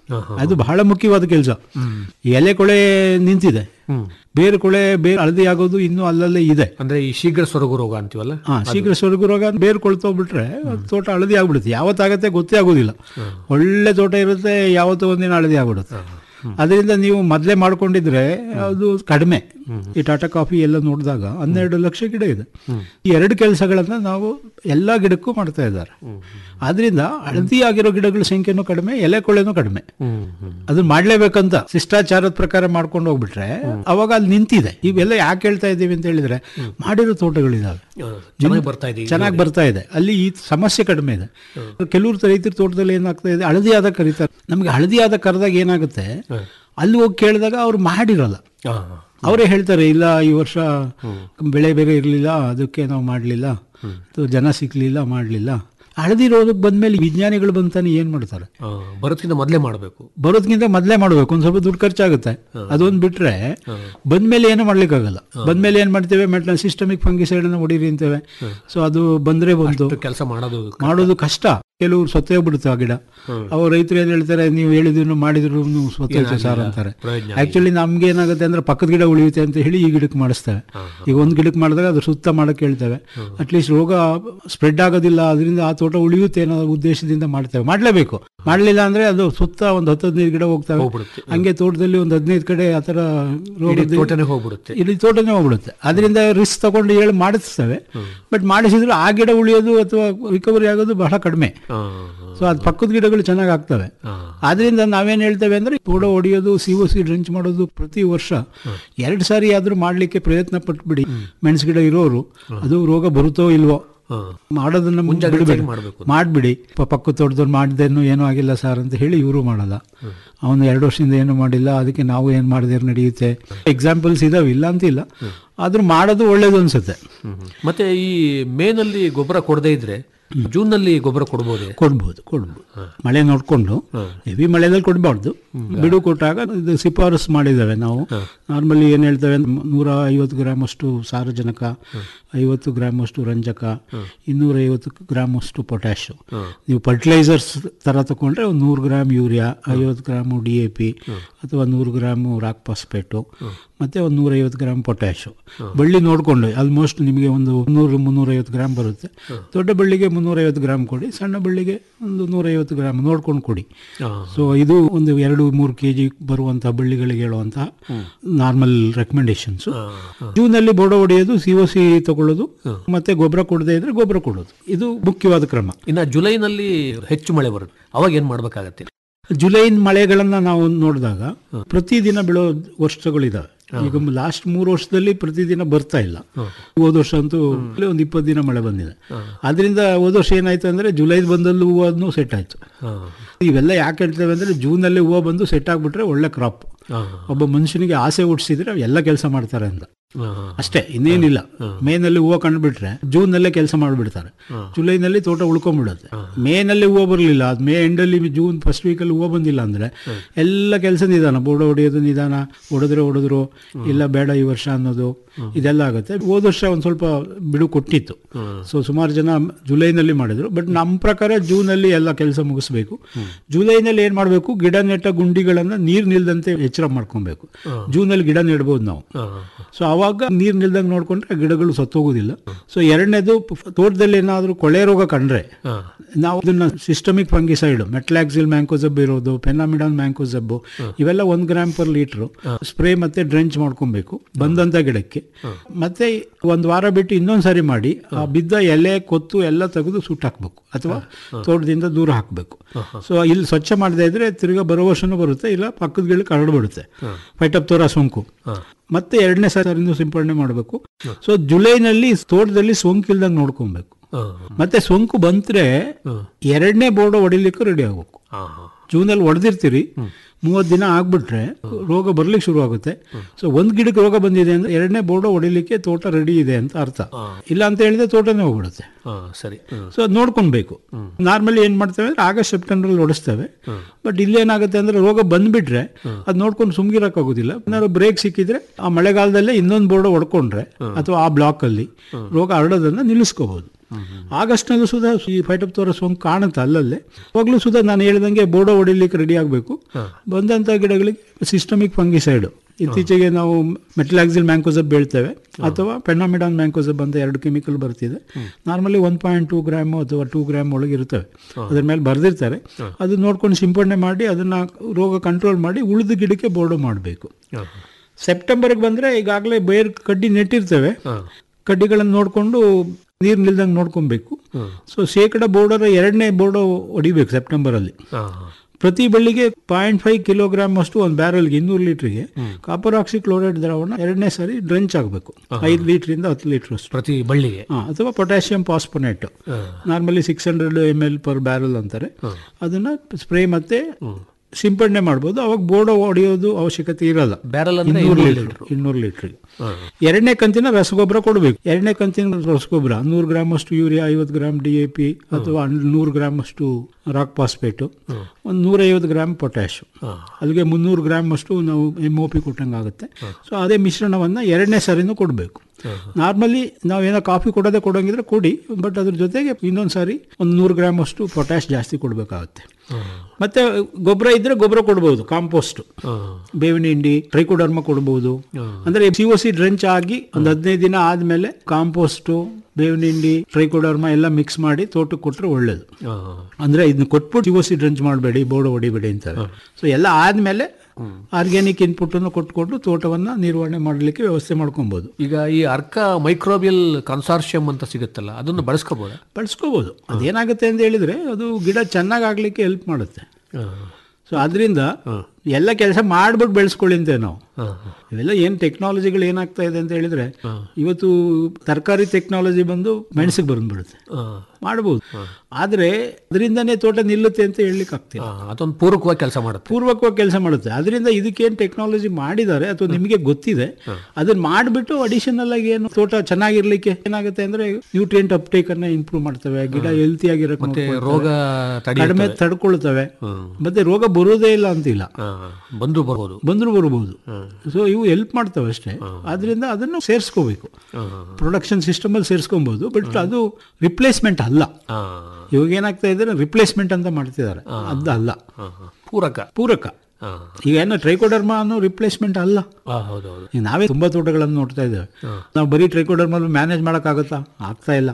[SPEAKER 6] ಅದು ಬಹಳ ಮುಖ್ಯವಾದ ಕೆಲಸ ಎಲೆ ಕೊಳೆ ನಿಂತಿದೆ ಬೇರೆ ಕೊಳೆ ಬೇರೆ ಹಳದಿ ಆಗೋದು ಇನ್ನೂ ಅಲ್ಲಲ್ಲೇ ಇದೆ
[SPEAKER 5] ಅಂದ್ರೆ ಈ ಶೀಘ್ರ ಸೊರಗು ರೋಗ ಅಂತೀವಲ್ಲ
[SPEAKER 6] ಹಾ ಶೀಘ್ರ ಸ್ವರ್ಗ ರೋಗ ಬೇರೆ ಕೊಳ್ತೋಗ್ಬಿಟ್ರೆ ಅದು ತೋಟ ಹಳದಿ ಆಗ್ಬಿಡುತ್ತೆ ಯಾವತ್ತಾಗತ್ತೆ ಗೊತ್ತೇ ಆಗೋದಿಲ್ಲ ಒಳ್ಳೆ ತೋಟ ಇರುತ್ತೆ ಯಾವತ್ತೋ ಒಂದಿನ ಹಳದಿ ಆಗ್ಬಿಡುತ್ತೆ ಅದರಿಂದ ನೀವು ಮೊದಲೇ ಮಾಡ್ಕೊಂಡಿದ್ರೆ ಅದು ಕಡಿಮೆ ಈ ಟಾಟಾ ಕಾಫಿ ಎಲ್ಲ ನೋಡಿದಾಗ ಹನ್ನೆರಡು ಲಕ್ಷ ಗಿಡ ಇದೆ ಈ ಎರಡು ಕೆಲಸಗಳನ್ನ ನಾವು ಎಲ್ಲಾ ಗಿಡಕ್ಕೂ ಮಾಡ್ತಾ ಇದ್ದಾರೆ ಆದ್ರಿಂದ ಹಳದಿ ಆಗಿರೋ ಗಿಡಗಳ ಸಂಖ್ಯೆನೂ ಕಡಿಮೆ ಎಲೆ ಕೊಳೆನೂ ಕಡಿಮೆ ಅದನ್ನ ಮಾಡ್ಲೇಬೇಕಂತ ಶಿಷ್ಟಾಚಾರದ ಪ್ರಕಾರ ಮಾಡ್ಕೊಂಡು ಹೋಗ್ಬಿಟ್ರೆ ಅವಾಗ ಅಲ್ಲಿ ನಿಂತಿದೆ ಇವೆಲ್ಲ ಯಾಕೆ ಹೇಳ್ತಾ ಇದ್ದೀವಿ ಅಂತ ಹೇಳಿದ್ರೆ ಮಾಡಿರೋ ತೋಟಗಳಿದಾವೆ
[SPEAKER 5] ಚೆನ್ನಾಗಿ ಬರ್ತಾ ಇದೆ
[SPEAKER 6] ಚೆನ್ನಾಗಿ ಬರ್ತಾ ಇದೆ ಅಲ್ಲಿ ಈ ಸಮಸ್ಯೆ ಕಡಿಮೆ ಇದೆ ಕೆಲವರು ರೈತರ ತೋಟದಲ್ಲಿ ಏನಾಗ್ತಾ ಇದೆ ಹಳದಿ ಆದ ಕರೀತಾರೆ ನಮ್ಗೆ ಹಳದಿ ಆದ ಕರೆದಾಗ ಏನಾಗುತ್ತೆ ಅಲ್ಲಿ ಹೋಗಿ ಕೇಳಿದಾಗ ಅವ್ರು ಮಾಡಿರಲ್ಲ
[SPEAKER 5] ಹಾ,
[SPEAKER 6] ಅವರೇ ಹೇಳ್ತಾರೆ ಇಲ್ಲ ಈ ವರ್ಷ ಬೆಳೆ ಬೇರೆ ಇರಲಿಲ್ಲ ಅದಕ್ಕೆ ನಾವು ಮಾಡಲಿಲ್ಲ ಅಥವಾ ಜನ ಸಿಕ್ಲಿಲ್ಲ ಮಾಡಲಿಲ್ಲ ಹಳದಿ ರೋಗಕ್ಕೆ ಬಂದ್ಮೇಲೆ ವಿಜ್ಞಾನಿಗಳು ಬಂತಾನೆ ಏನ್ ಮಾಡ್ತಾರೆ
[SPEAKER 5] ಹಾ, ಬರೋದ್ಕಿಂತ ಮೊದಲೇ ಮಾಡಬೇಕು
[SPEAKER 6] ಬರೋದ್ಕಿಂತ ಮೊದಲೇ ಮಾಡಬೇಕು ಒಂದ್ ಸ್ವಲ್ಪ ದುಡ್ಡು ಖರ್ಚಾಗುತ್ತೆ ಅದೊಂದು ಬಿಟ್ರೆ ಬಂದ್ಮೇಲೆ ಏನು ಮಾಡ್ಲಿಕ್ಕಾಗಲ್ಲ ಬಂದ್ಮೇಲೆ ಏನ್ ಮಾಡ್ತೇವೆ ಮೆಟ್ಲ ಸಿಸ್ಟಮಿಕ್ ಫಂಗಿಸೈಡ್ ಅನ್ನ ಹೊಡೀರಿ ಅಂತೇವೆ ಸೊ ಅದು ಬಂದ್ರೆ ಬಂತು
[SPEAKER 5] ಕೆಲಸ ಮಾಡೋದು
[SPEAKER 6] ಮಾಡೋದು ಕಷ್ಟ ಕೆಲವರು ಸತ್ತೇ ಹೋಗ್ಬಿಡುತ್ತೆ ಆ ಗಿಡ ಅವ್ರು ರೈತರು ಏನ್ ಹೇಳ್ತಾರೆ ನೀವು ಹೇಳಿದ್ರು ಮಾಡಿದ್ರು ಸತ್ತೋಯ್ತು ಸರ್ ಅಂತಾರೆ
[SPEAKER 5] ಪ್ರಯೋಜನ
[SPEAKER 6] ಆಕ್ಚುಲಿ ನಮ್ಗೆ ಏನಾಗುತ್ತೆ ಅಂದ್ರೆ ಪಕ್ಕದ ಗಿಡ ಉಳಿಯುತ್ತೆ ಅಂತ ಹೇಳಿ ಈ ಗಿಡಕ್ಕೆ ಮಾಡಿಸ್ತೇವೆ ಈಗ ಒಂದ್ ಗಿಡಕ್ಕೆ ಮಾಡಿದಾಗ ಅದ್ರ ಸುತ್ತ ಮಾಡಕ್ ಹೇಳ್ತೇವೆ ಅಟ್ಲೀಸ್ಟ್ ರೋಗ ಸ್ಪ್ರೆಡ್ ಆಗೋದಿಲ್ಲ ಅದರಿಂದ ಆ ತೋಟ ಉಳಿಯುತ್ತೆ ಅನ್ನೋ ಉದ್ದೇಶದಿಂದ ಮಾಡ್ತೇವೆ ಮಾಡ್ಲೇಬೇಕು ಮಾಡ್ಲಿಲ್ಲ ಅಂದ್ರೆ ಅದು ಸುತ್ತ ಒಂದ್ ಹತ್ತು ಹದಿನೈದು ಗಿಡ ಹೋಗ್ತವೆ
[SPEAKER 5] ಹೋಗ್ಬಿಡುತ್ತೆ.
[SPEAKER 6] ಹಂಗೆ ತೋಟದಲ್ಲಿ ಒಂದ್ ಹದಿನೈದು ಕಡೆ ಆತರ
[SPEAKER 5] ಇಡೀ
[SPEAKER 6] ರೋಗ
[SPEAKER 5] ತೋಟನೇ ಹೋಗ್ಬಿಡುತ್ತೆ
[SPEAKER 6] ಇಲ್ಲಿ ತೋಟನೇ ಹೋಗ್ಬಿಡುತ್ತೆ ಅದರಿಂದ ರಿಸ್ಕ್ ತಗೊಂಡು ಹೇಳಿ ಮಾಡಿಸ್ತೇವೆ ಬಟ್ ಮಾಡಿಸಿದ್ರೆ ಆ ಗಿಡ ಉಳಿಯೋದು ಅಥವಾ ರಿಕವರಿ ಆಗೋದು ಬಹಳ ಕಡಿಮೆ
[SPEAKER 5] ಹಾ,
[SPEAKER 6] ಸೊ ಅದು ಪಕ್ಕದ ಗಿಡಗಳು ಚೆನ್ನಾಗಿ ಆಗ್ತವೆ
[SPEAKER 5] ಹಾ.
[SPEAKER 6] ಆದ್ರಿಂದ ನಾವೇನ್ ಹೇಳ್ತೇವೆ ಅಂದ್ರೆ ತೋಡ ಹೊಡೆಯೋದು ಸಿ ಒ ಸಿ ಡ್ರೆಂಚ್ ಮಾಡೋದು ಪ್ರತಿ ವರ್ಷ ಎರಡು ಸಾರಿ ಆದ್ರೂ ಮಾಡ್ಲಿಕ್ಕೆ ಪ್ರಯತ್ನ ಪಟ್ಬಿಡಿ ಮೆಣಸು ಗಿಡ ಇರೋರು ಅದು ರೋಗ ಬರುತ್ತೋ ಇಲ್ವೋ
[SPEAKER 5] ಹಾ.
[SPEAKER 6] ಮಾಡೋದನ್ನ
[SPEAKER 5] ಮುಂಜಾಗ್ರತೆಯಾಗಿ
[SPEAKER 6] ಬಿಡ್ಬೇಡಿ.
[SPEAKER 5] ಮಾಡ್ಬೇಕು.
[SPEAKER 6] ಮಾಡ್ಬಿಡಿ ಪ- ಪಕ್ಕ ತೋಟದವ್ರು ಮಾಡಿದ್ದೇನು ಏನೂ ಆಗಿಲ್ಲ ಸರ್ ಅಂತ ಹೇಳಿ ಇವರು ಮಾಡಲ್ಲ ಅವನು ಎರಡು ವರ್ಷದಿಂದ ಏನು ಮಾಡಿಲ್ಲ ಅದಕ್ಕೆ ನಾವು ಏನು ಮಾಡಿದ್ರೆ ನಡೆಯುತ್ತೆ ಎಕ್ಸಾಂಪಲ್ಸ್ ಇದಾವೆ ಇಲ್ಲ ಅಂತಿಲ್ಲ ಆದ್ರೂ ಮಾಡೋದು ಒಳ್ಳೇದು ಅನ್ಸುತ್ತೆ
[SPEAKER 5] ಹ್ಮ್, ಹ್ಮ್. ಮತ್ತೆ ಈ ಮೇನಲ್ಲಿ ಗೊಬ್ಬರ ಕೊಡದೇ ಇದ್ರೆ ಜೂನ್ ನಲ್ಲಿ ಗೊಬ್ಬರ ಕೊಡ್ಬೋದೇ
[SPEAKER 6] ಕೊಡ್ಬೋದು ಕೊಡ್ಬೋದು ಮಳೆ ನೋಡ್ಕೊಂಡು ಹೆವಿ ಮಳೆದಲ್ಲಿ ಕೊಡಬಾರ್ದು ಬಿಡು ಕೊಟ್ಟಾಗ ಇದು ಶಿಫಾರಸು ಮಾಡಿದ್ದೇವೆ ನಾವು ನಾರ್ಮಲಿ ಏನು ಹೇಳ್ತೇವೆ ನೂರ ಐವತ್ತು ಗ್ರಾಮ್ ಅಷ್ಟು ಸಾರಜನಕ ಐವತ್ತು ಗ್ರಾಮ್ ಅಷ್ಟು ರಂಜಕ ಇನ್ನೂರ ಐವತ್ತು ಗ್ರಾಮ್ ಅಷ್ಟು ಪೊಟ್ಯಾಶು ನೀವು ಫರ್ಟಿಲೈಸರ್ಸ್ ತರ ತಗೊಂಡ್ರೆ ಒಂದು ನೂರು ಗ್ರಾಮ್ ಯೂರಿಯಾ ಐವತ್ತು ಗ್ರಾಮು ಡಿ ಎ ಪಿ ಅಥವಾ ನೂರು ಗ್ರಾಮು ರಾಕ್ ಫಾಸ್ಫೇಟು ಮತ್ತೆ ಒಂದು ನೂರೈವತ್ತು ಗ್ರಾಮ್ ಪೊಟ್ಯಾಶು ಬಳ್ಳಿ ನೋಡಿಕೊಂಡು ಆಲ್ಮೋಸ್ಟ್ ನಿಮಗೆ ಒಂದು ಮುನ್ನೂರು ಮುನ್ನೂರೈವತ್ತು ಗ್ರಾಮ್ ಬರುತ್ತೆ ದೊಡ್ಡ ಬಳ್ಳಿಗೆ ಮುನ್ನೂರೈವತ್ತು ಗ್ರಾಮ್ ಕೊಡಿ ಸಣ್ಣ ಬಳ್ಳಿಗೆ ಒಂದು ನೂರೈವತ್ತು ಗ್ರಾಮ್ ನೋಡ್ಕೊಂಡು ಕೊಡಿ
[SPEAKER 5] ಹಾ.
[SPEAKER 6] ಸೊ ಇದು ಒಂದು ಎರಡು ಮೂರು ಕೆ ಜಿ ಬರುವಂಥ ಬಳ್ಳಿಗಳಿಗೆ ಹೇಳುವಂತಹ ನಾರ್ಮಲ್ ರೆಕಮೆಂಡೇಶನ್ಸ್ ಜೂನಲ್ಲಿ ಬೋಡ ಹೊಡೆಯೋದು ಸಿ ಒ ಸಿ ತಗೊಳ್ಳೋದು ಮತ್ತೆ ಗೊಬ್ಬರ ಕೊಡದೇ ಇದ್ರೆ ಗೊಬ್ಬರ ಕೊಡೋದು ಇದು ಮುಖ್ಯವಾದ ಕ್ರಮ
[SPEAKER 5] ಇನ್ನ ಜುಲೈನಲ್ಲಿ ಹೆಚ್ಚು ಮಳೆ ಬರುತ್ತೆ ಅವಾಗ ಏನ್ ಮಾಡ್ಬೇಕಾಗತ್ತೆ
[SPEAKER 6] ಜುಲೈನ್ ಮಳೆಗಳನ್ನ ನಾವು ನೋಡಿದಾಗ ಪ್ರತಿದಿನ ಬೀಳೋ ವರ್ಷಗಳಿದಾವೆ ಈಗ ಲಾಸ್ಟ್ ಮೂರು ವರ್ಷದಲ್ಲಿ ಪ್ರತಿದಿನ ಬರ್ತಾ ಇಲ್ಲ ಹೋದ ವರ್ಷ ಅಂತೂ ಒಂದು ಇಪ್ಪತ್ತು ದಿನ ಮಳೆ ಬಂದಿದೆ ಅದರಿಂದ ಹೋದ ವರ್ಷ ಏನಾಯ್ತು ಅಂದ್ರೆ ಜುಲೈ ಬಂದಲ್ಲೂ ಹೂವನ್ನು ಸೆಟ್ ಆಯ್ತು
[SPEAKER 5] ಹಾ.
[SPEAKER 6] ಇವೆಲ್ಲ ಯಾಕೆ ಹೇಳ್ತೇವೆ ಅಂದ್ರೆ ಜೂನಲ್ಲಿ ಹೂವು ಬಂದು ಸೆಟ್ ಆಗ್ಬಿಟ್ರೆ ಒಳ್ಳೆ ಕ್ರಾಪ್
[SPEAKER 5] ಹಾ.
[SPEAKER 6] ಒಬ್ಬ ಮನುಷ್ಯನಿಗೆ ಆಸೆ ಹುಟ್ಟಿಸಿದ್ರೆ ಎಲ್ಲ ಕೆಲಸ ಮಾಡ್ತಾರೆ ಅಂತ
[SPEAKER 5] ಹಾ.
[SPEAKER 6] ಅಷ್ಟೇ ಇನ್ನೇನಿಲ್ಲ ಮೇನಲ್ಲಿ ಹೂವು ಕಂಡುಬಿಟ್ರೆ ಜೂನ್ ನಲ್ಲೇ ಕೆಲಸ ಮಾಡಿಬಿಡ್ತಾರೆ ಜುಲೈನಲ್ಲಿ ತೋಟ ಉಳ್ಕೊಂಡ್ಬಿಡುತ್ತೆ ಮೇನಲ್ಲಿ ಹೂವು ಬರಲಿಲ್ಲ ಅದು ಮೇ ಎಂಡಲ್ಲಿ ಜೂನ್ ಫಸ್ಟ್ ವೀಕಲ್ಲಿ ಹೂವು ಬಂದಿಲ್ಲ ಅಂದ್ರೆ ಎಲ್ಲ ಕೆಲಸ ನಿಧಾನ ಬೋರ್ಡ ಹೊಡೆಯೋದು ನಿಧಾನ ಹೊಡೆದ್ರೆ ಹೊಡೆದ್ರು ಇಲ್ಲ ಬೇಡ ಈ ವರ್ಷ ಅನ್ನೋದು ಇದೆಲ್ಲ ಆಗುತ್ತೆ ಹೋದ ವರ್ಷ ಒಂದು ಸ್ವಲ್ಪ ಬಿಡು ಕೊಟ್ಟಿತ್ತು ಸೊ ಸುಮಾರು ಜನ ಜುಲೈನಲ್ಲಿ ಮಾಡಿದ್ರು ಬಟ್ ನಮ್ಮ ಪ್ರಕಾರ ಜೂನಲ್ಲಿ ಎಲ್ಲ ಕೆಲಸ ಮುಗಿಸ್ಬೇಕು ಜುಲೈನಲ್ಲಿ ಏನು ಮಾಡಬೇಕು ಗಿಡ ನೆಟ್ಟ ಗುಂಡಿಗಳನ್ನ ನೀರು ನಿಲ್ದಂತೆ ಎಚ್ಚರ ಮಾಡ್ಕೊಬೇಕು ಜೂನಲ್ಲಿ ಗಿಡ ನೆಡ್ಬೋದು ನಾವು
[SPEAKER 5] ಹಾ.
[SPEAKER 6] ಸೊ ಅವಾಗ ನೀರು ನಿಲ್ದಂಗೆ ನೋಡ್ಕೊಂಡ್ರೆ ಗಿಡಗಳು ಸತ್ತೋಗೋದಿಲ್ಲ ಸೊ ಎರಡನೇದು ಪ- ತೋಟದಲ್ಲಿ ಏನಾದರೂ ಕೊಳೆ ರೋಗ ಕಂಡ್ರೆ
[SPEAKER 5] ಹಾ.
[SPEAKER 6] ನಾವು ಇದನ್ನ ಸಿಸ್ಟಮಿಕ್ ಫಂಗಿಸೈಡ್ ಮೆಟ್ಲಾಕ್ಸಿಲ್ ಮ್ಯಾಂಕೋಸಬ್ ಇರೋದು ಪೆನಾಮಿಡಾನ್ ಮ್ಯಾಂಕೋಸಬ್ ಇವೆಲ್ಲ ಒಂದ್ ಗ್ರಾಮ್ ಪರ್ ಲೀಟರ್ ಸ್ಪ್ರೇ ಮತ್ತೆ ಡ್ರೆಂಚ್ ಮಾಡ್ಕೊಬೇಕು ಬಂದಂತ ಗಿಡಕ್ಕೆ ಮತ್ತೆ ಒಂದ್ ವಾರ ಬಿಟ್ಟು ಇನ್ನೊಂದ್ ಸಾರಿ ಮಾಡಿ ಆ ಬಿದ್ದ ಎಲೆ ಕೊತ್ತು ಎಲ್ಲ ತೆಗೆದು ಸುಟ್ಟು ಹಾಕ್ಬೇಕು ಅಥವಾ ತೋಟದಿಂದ ದೂರ ಹಾಕಬೇಕು ಸೊ ಇಲ್ಲಿ ಸ್ವಚ್ಛ ಮಾಡದೇ ಇದ್ರೆ ತಿರ್ಗಾ ಬರೋ ವರ್ಷನೂ ಬರುತ್ತೆ ಇಲ್ಲ ಪಕ್ಕದ ಗಿಡಕ್ಕೆ ಹರಡ್ಬಿಡುತ್ತೆ ಫೈಟಪ್ತೋರಾ ಸೋಂಕು ಮತ್ತೆ ಎರಡನೇ ಸಾರಿನೂ ಸಿಂಪಡಣೆ ಮಾಡಬೇಕು ಸೊ ಜುಲೈನಲ್ಲಿ ತೋಟದಲ್ಲಿ ಸೋಂಕು ಇಲ್ದಂಗೆ ನೋಡ್ಕೊಬೇಕು
[SPEAKER 5] ಹಾ.
[SPEAKER 6] ಮತ್ತೆ ಸೋಂಕು ಬಂದ್ರೆ ಎರಡನೇ ಬೋರ್ಡ್ ಹೊಡಿಲಿಕ್ಕೂ ರೆಡಿ ಆಗ್ಬೇಕು
[SPEAKER 5] ಹಾ. ಹಾ.
[SPEAKER 6] ಜೂನಲ್ಲಿ ಹೊಡೆದಿರ್ತೀರಿ ಮೂವತ್ತು ದಿನ ಆಗ್ಬಿಟ್ರೆ ರೋಗ ಬರ್ಲಿಕ್ಕೆ ಶುರು ಆಗುತ್ತೆ ಸೊ ಒಂದ್ ಗಿಡಕ್ಕೆ ರೋಗ ಬಂದಿದೆ ಅಂದ್ರೆ ಎರಡನೇ ಬೋರ್ಡ್ ಹೊಡಿಲಿಕ್ಕೆ ತೋಟ ರೆಡಿ ಇದೆ ಅಂತ ಅರ್ಥ ಇಲ್ಲ ಅಂತ ಹೇಳಿದ್ರೆ ತೋಟನೇ ಹೋಗ್ಬಿಡುತ್ತೆ
[SPEAKER 5] ಹಾ, ಸರಿ ಹ್ಮ್.
[SPEAKER 6] ಸೊ ಅದ್ ನೋಡ್ಕೊಳ್ಬೇಕು ನಾರ್ಮಲಿ ಏನ್ ಮಾಡ್ತೇವೆ ಅಂದ್ರೆ ಆಗಸ್ಟ್ ಸೆಪ್ಟೆಂಬರ್ ಅಲ್ಲಿ ಹೊಡಿಸ್ತೇವೆ ಬಟ್ ಇಲ್ಲೇನಾಗುತ್ತೆ ಅಂದ್ರೆ ರೋಗ ಬಂದ್ಬಿಟ್ರೆ ಅದ್ ನೋಡ್ಕೊಂಡು ಸುಮ್ಗಿರಕ್ ಆಗುದಿಲ್ಲ ಏನಾದ್ರು ಬ್ರೇಕ್ ಸಿಕ್ಕಿದ್ರೆ ಆ ಮಳೆಗಾಲದಲ್ಲೇ ಇನ್ನೊಂದು ಬೋರ್ಡ್ ಹೊಡ್ಕೊಂಡ್ರೆ ಅಥವಾ ಆ ಬ್ಲಾಕ್ ಅಲ್ಲಿ ರೋಗ ಹರಡೋದನ್ನ ನಿಲ್ಲಿಸ್ಕೋಬಹುದು ಆಗಸ್ಟ್ನಲ್ಲೂ ಸುಧಾ ಈ ಫೈಟೋಪ್ತೋರ ಸೋಂಕು ಕಾಣುತ್ತೆ ಅಲ್ಲಲ್ಲೇ ಅವಾಗಲೂ ಸುಧಾ ನಾನು ಹೇಳಿದಂಗೆ ಬೋಡೋ ಹೊಡಿಲಿಕ್ಕೆ ರೆಡಿ ಆಗಬೇಕು ಬಂದಂಥ ಗಿಡಗಳಿಗೆ ಸಿಸ್ಟಮಿಕ್ ಫಂಗಿಸೈಡ್ ಇತ್ತೀಚೆಗೆ ನಾವು ಮೆಟ್ಲಾಕ್ಸಿಲ್ ಮ್ಯಾಂಕೋಸಬ್ ಬೆಳ್ತೇವೆ ಅಥವಾ ಪೆನಾಮಿಡಾನ್ ಮ್ಯಾಂಕೋಸಬ್ ಅಂತ ಎರಡು ಕೆಮಿಕಲ್ ಬರ್ತಿದೆ normally one point two gram ಅಥವಾ ಟೂ ಗ್ರಾಮ್ ಒಳಗೆ ಇರ್ತವೆ ಅದ್ರ ಮೇಲೆ ಬರೆದಿರ್ತಾರೆ ಅದು ನೋಡ್ಕೊಂಡು ಸಿಂಪಡಣೆ ಮಾಡಿ ಅದನ್ನ ರೋಗ ಕಂಟ್ರೋಲ್ ಮಾಡಿ ಉಳಿದ ಗಿಡಕ್ಕೆ ಬೋರ್ಡೋ ಮಾಡಬೇಕು ಸೆಪ್ಟೆಂಬರ್ಗೆ ಬಂದರೆ ಈಗಾಗಲೇ ಬೇರ್ ಕಡ್ಡಿ ನೆಟ್ಟಿರ್ತೇವೆ ಕಡ್ಡಿಗಳನ್ನು ನೋಡಿಕೊಂಡು ನೀರು ನಿಲ್ದಂಗೆ ನೋಡ್ಕೊಬೇಕು ಸೊ ಶೇಕಡ ಬೋರ್ಡರ ಎರಡನೇ ಬೋರ್ಡೋ ಹೊಡಿಬೇಕು ಸೆಪ್ಟೆಂಬರಲ್ಲಿ ಪ್ರತಿ ಬೆಳ್ಳಿಗೆ ಪಾಯಿಂಟ್ ಫೈವ್ ಕಿಲೋಗ್ರಾಮ್ ಅಷ್ಟು ಒಂದು ಬ್ಯಾರಲ್ಗೆ ಇನ್ನೂರು ಲೀಟ್ರಿಗೆ ಕಾಪರ್ ಆಕ್ಸಿ ಕ್ಲೋರೈಡ್ ದ್ರಾವಣ ಎರಡನೇ ಸಾರಿ ಡ್ರೆಂಚ್ ಆಗಬೇಕು ಐದು ಲೀಟ್ರಿಂದ ಹತ್ತು ಲೀಟರ್ ಅಷ್ಟು
[SPEAKER 5] ಪ್ರತಿ ಬಳ್ಳಿಗೆ
[SPEAKER 6] ಹಾ, ಅಥವಾ potassium phosphonate normally six hundred M L per barrel ಅಂತಾರೆ ಅದನ್ನ ಸ್ಪ್ರೇ ಮತ್ತೆ ಸಿಂಪಡಣೆ ಮಾಡ್ಬೋದು ಅವಾಗ ಬೋರ್ಡ್ ಹೊಡೆಯೋದು ಅವಶ್ಯಕತೆ ಇರಲ್ಲ
[SPEAKER 5] ಬ್ಯಾರಲ್ ಅಂದ್ರೆ
[SPEAKER 6] ಇನ್ನೂರು
[SPEAKER 5] ಇನ್ನೂರು
[SPEAKER 6] ಲೀಟರ್ ಇನ್ನೂರು ಲೀಟರ್ ಎರಡನೇ ಕಂತಿನ ರಸಗೊಬ್ಬರ ಕೊಡಬೇಕು ಎರಡನೇ ಕಂತಿನ ರಸಗೊಬ್ಬರ ನೂರು ಗ್ರಾಮ್ ಅಷ್ಟು ಯೂರಿಯಾ ಐವತ್ತು ಗ್ರಾಮ್ ಡಿ ಎ ಪಿ ಅಥವಾ ನೂರು ಗ್ರಾಮ್ ಅಷ್ಟು ರಾಕ್ ಪಾಸ್ಪೇಟು ಒಂದು ನೂರೈವತ್ತು ಗ್ರಾಮ್ ಪೊಟ್ಯಾಶ್ ಅಲ್ಲಿಗೆ ಮುನ್ನೂರು ಗ್ರಾಮ್ ಅಷ್ಟು ನಾವು ಎಮ್ ಒ ಪಿ ಕೊಟ್ಟಂಗೆ ಆಗುತ್ತೆ ಸೊ ಅದೇ ಮಿಶ್ರಣವನ್ನು ಎರಡನೇ ಸಾರಿನೂ ಕೊಡಬೇಕು ನಾರ್ಮಲಿ ನಾವೇನೋ ಕಾಫಿ ಕೊಡೋದೇ ಕೊಡೋಂಗಿದ್ರೆ ಕೊಡಿ ಬಟ್ ಅದ್ರ ಜೊತೆಗೆ ಇನ್ನೊಂದು ಸಾರಿ ಒಂದು ನೂರು ಗ್ರಾಮ್ ಅಷ್ಟು ಪೊಟ್ಯಾಶ್ ಜಾಸ್ತಿ ಕೊಡಬೇಕಾಗುತ್ತೆ ಮತ್ತೆ ಗೊಬ್ಬರ ಇದ್ರೆ ಗೊಬ್ಬರ ಕೊಡ್ಬೋದು ಕಾಂಪೋಸ್ಟ್ ಬೇವಿನ ಹಿಂಡಿ ಟ್ರೈಕೋಡರ್ಮ ಕೊಡ್ಬೋದು ಅಂದ್ರೆ ಸಿ ಒ ಸಿ ಡ್ರೆಂಚ್ ಆಗಿ ಒಂದು ಹದಿನೈದು ದಿನ ಆದ್ಮೇಲೆ ಕಾಂಪೋಸ್ಟ್ ಬೇವಿನ ಹಿಂಡಿ ಟ್ರೈಕೋಡರ್ಮ ಎಲ್ಲ ಮಿಕ್ಸ್ ಮಾಡಿ ತೋಟಕ್ಕೆ ಕೊಟ್ರೆ ಒಳ್ಳೇದು ಅಂದ್ರೆ ಇದನ್ನ ಕೊಟ್ಬಿಟ್ಟು ಸಿ ಒ ಸಿ ಡ್ರೆಂಚ್ ಮಾಡಬೇಡಿ ಬೋರ್ಡ್ ಹೊಡಿಬೇಡಿ ಅಂತಾರೆ ಸೊ ಎಲ್ಲ ಆದ್ಮೇಲೆ ಆರ್ಗ್ಯಾನಿಕ್ ಇನ್ಪುಟ್ ಅನ್ನು ಕೊಟ್ಕೊಂಡು ತೋಟವನ್ನ ನಿರ್ವಹಣೆ ಮಾಡಲಿಕ್ಕೆ ವ್ಯವಸ್ಥೆ ಮಾಡ್ಕೊಬಹುದು
[SPEAKER 5] ಈಗ ಈ ಅರ್ಕ ಮೈಕ್ರೋಬಿಯಲ್ ಕನ್ಸಾರ್ಷಿಯಂ ಅಂತ ಸಿಗುತ್ತಲ್ಲ ಅದನ್ನು ಬಳಸ್ಕೋಬೋದ
[SPEAKER 6] ಬಳಸ್ಕೋಬಹುದು ಅದೇನಾಗುತ್ತೆ ಅಂತ ಹೇಳಿದ್ರೆ ಅದು ಗಿಡ ಚೆನ್ನಾಗಿ ಆಗ್ಲಿಕ್ಕೆ ಹೆಲ್ಪ್ ಮಾಡುತ್ತೆ ಸೊ ಅದರಿಂದ ಎಲ್ಲ ಕೆಲಸ ಮಾಡ್ಬಿಟ್ಟು ಬೆಳೆಸ್ಕೊಳ್ಳಿ ಅಂತ ನಾವು ಇವೆಲ್ಲ ಏನು ಟೆಕ್ನಾಲಜಿಗಳು ಏನಾಗ್ತಾ ಇದೆ ಅಂತ ಹೇಳಿದ್ರೆ ಇವತ್ತು ತರಕಾರಿ ಟೆಕ್ನಾಲಜಿ ಬಂದು ಮೆಣಸಿಗೆ ಬಂದ್ಬಿಡುತ್ತೆ ಮಾಡ್ಬೋದು ಆದ್ರೆ ಅದರಿಂದನೇ ತೋಟ ನಿಲ್ಲುತ್ತೆ ಅಂತ ಹೇಳಲಿಕ್ಕೆ ಆಗ್ತಿಲ್ಲ
[SPEAKER 5] ಅದೊಂದು ಪೂರಕವಾಗಿ ಕೆಲಸ ಮಾಡುತ್ತೆ
[SPEAKER 6] ಪೂರ್ವಕವಾಗಿ ಕೆಲಸ ಮಾಡುತ್ತೆ ಅದರಿಂದ ಇದಕ್ಕೇನು ಟೆಕ್ನಾಲಜಿ ಮಾಡಿದ್ದಾರೆ ಅಥವಾ ನಿಮಗೆ ಗೊತ್ತಿದೆ ಅದನ್ನ ಮಾಡಿಬಿಟ್ಟು ಅಡಿಷನಲ್ ಆಗಿ ಏನು ತೋಟ ಚೆನ್ನಾಗಿರ್ಲಿಕ್ಕೆ ಏನಾಗುತ್ತೆ ಅಂದ್ರೆ ನ್ಯೂಟ್ರಿಯೆಂಟ್ ಅಪ್ಟೇಕ್ ಅನ್ನ ಇಂಪ್ರೂವ್ ಮಾಡ್ತವೆ ಗಿಡ ಹೆಲ್ತಿ ಆಗಿರಕ್ಕೆ
[SPEAKER 5] ಮತ್ತೆ
[SPEAKER 6] ನೋಡ್ಕೊಳ್ತವೆ.
[SPEAKER 5] ರೋಗ ತಡೆಯುತ್ತವೆ.
[SPEAKER 6] ಕಡಿಮೆ ತಡ್ಕೊಳ್ತವೆ ಮತ್ತೆ ರೋಗ ಬರೋದೇ ಇಲ್ಲ ಅಂತಿಲ್ಲ
[SPEAKER 5] ಬಂದು ಬರ್ಬೋದು
[SPEAKER 6] ಬಂದ್ರು ಬರ್ಬೋದು ಸೊ ಇವು ಹೆಲ್ಪ್ ಮಾಡ್ತವೆ ಅಷ್ಟೇ ಆದ್ರಿಂದ ಅದನ್ನು ಸೇರಿಸ್ಕೋಬೇಕು ಪ್ರೊಡಕ್ಷನ್ ಸಿಸ್ಟಮ್ ಅಲ್ಲಿ ಸೇರಿಸ್ಕೊಬಹುದು ಬಟ್ ಅದು ರಿಪ್ಲೇಸ್ಮೆಂಟ್ ಅಲ್ಲ ಇವಾಗ ಏನಾಗ್ತಾ ಇದೆ ರಿಪ್ಲೇಸ್ಮೆಂಟ್ ಅಂತ ಮಾಡ್ತಿದ್ದಾರೆ ಅದು ಅಲ್ಲ
[SPEAKER 5] ಪೂರಕ
[SPEAKER 6] ಪೂರಕ ಈಗ ಏನೋ ಟ್ರೈಕೋಡರ್ಮಾ ಅನ್ನೋ ರಿಪ್ಲೇಸ್ಮೆಂಟ್ ಅಲ್ಲ
[SPEAKER 5] ಹೌದೌದು
[SPEAKER 6] ಈಗ ನಾವೇ ತುಂಬಾ ತೋಟಗಳನ್ನು ನೋಡ್ತಾ ಇದ್ದೇವೆ ನಾವು ಬರೀ ಟ್ರೈಕೋಡರ್ಮಾ ಮ್ಯಾನೇಜ್ ಮಾಡೋಕ್ಕಾಗತ್ತಾ ಆಗ್ತಾ ಇಲ್ಲ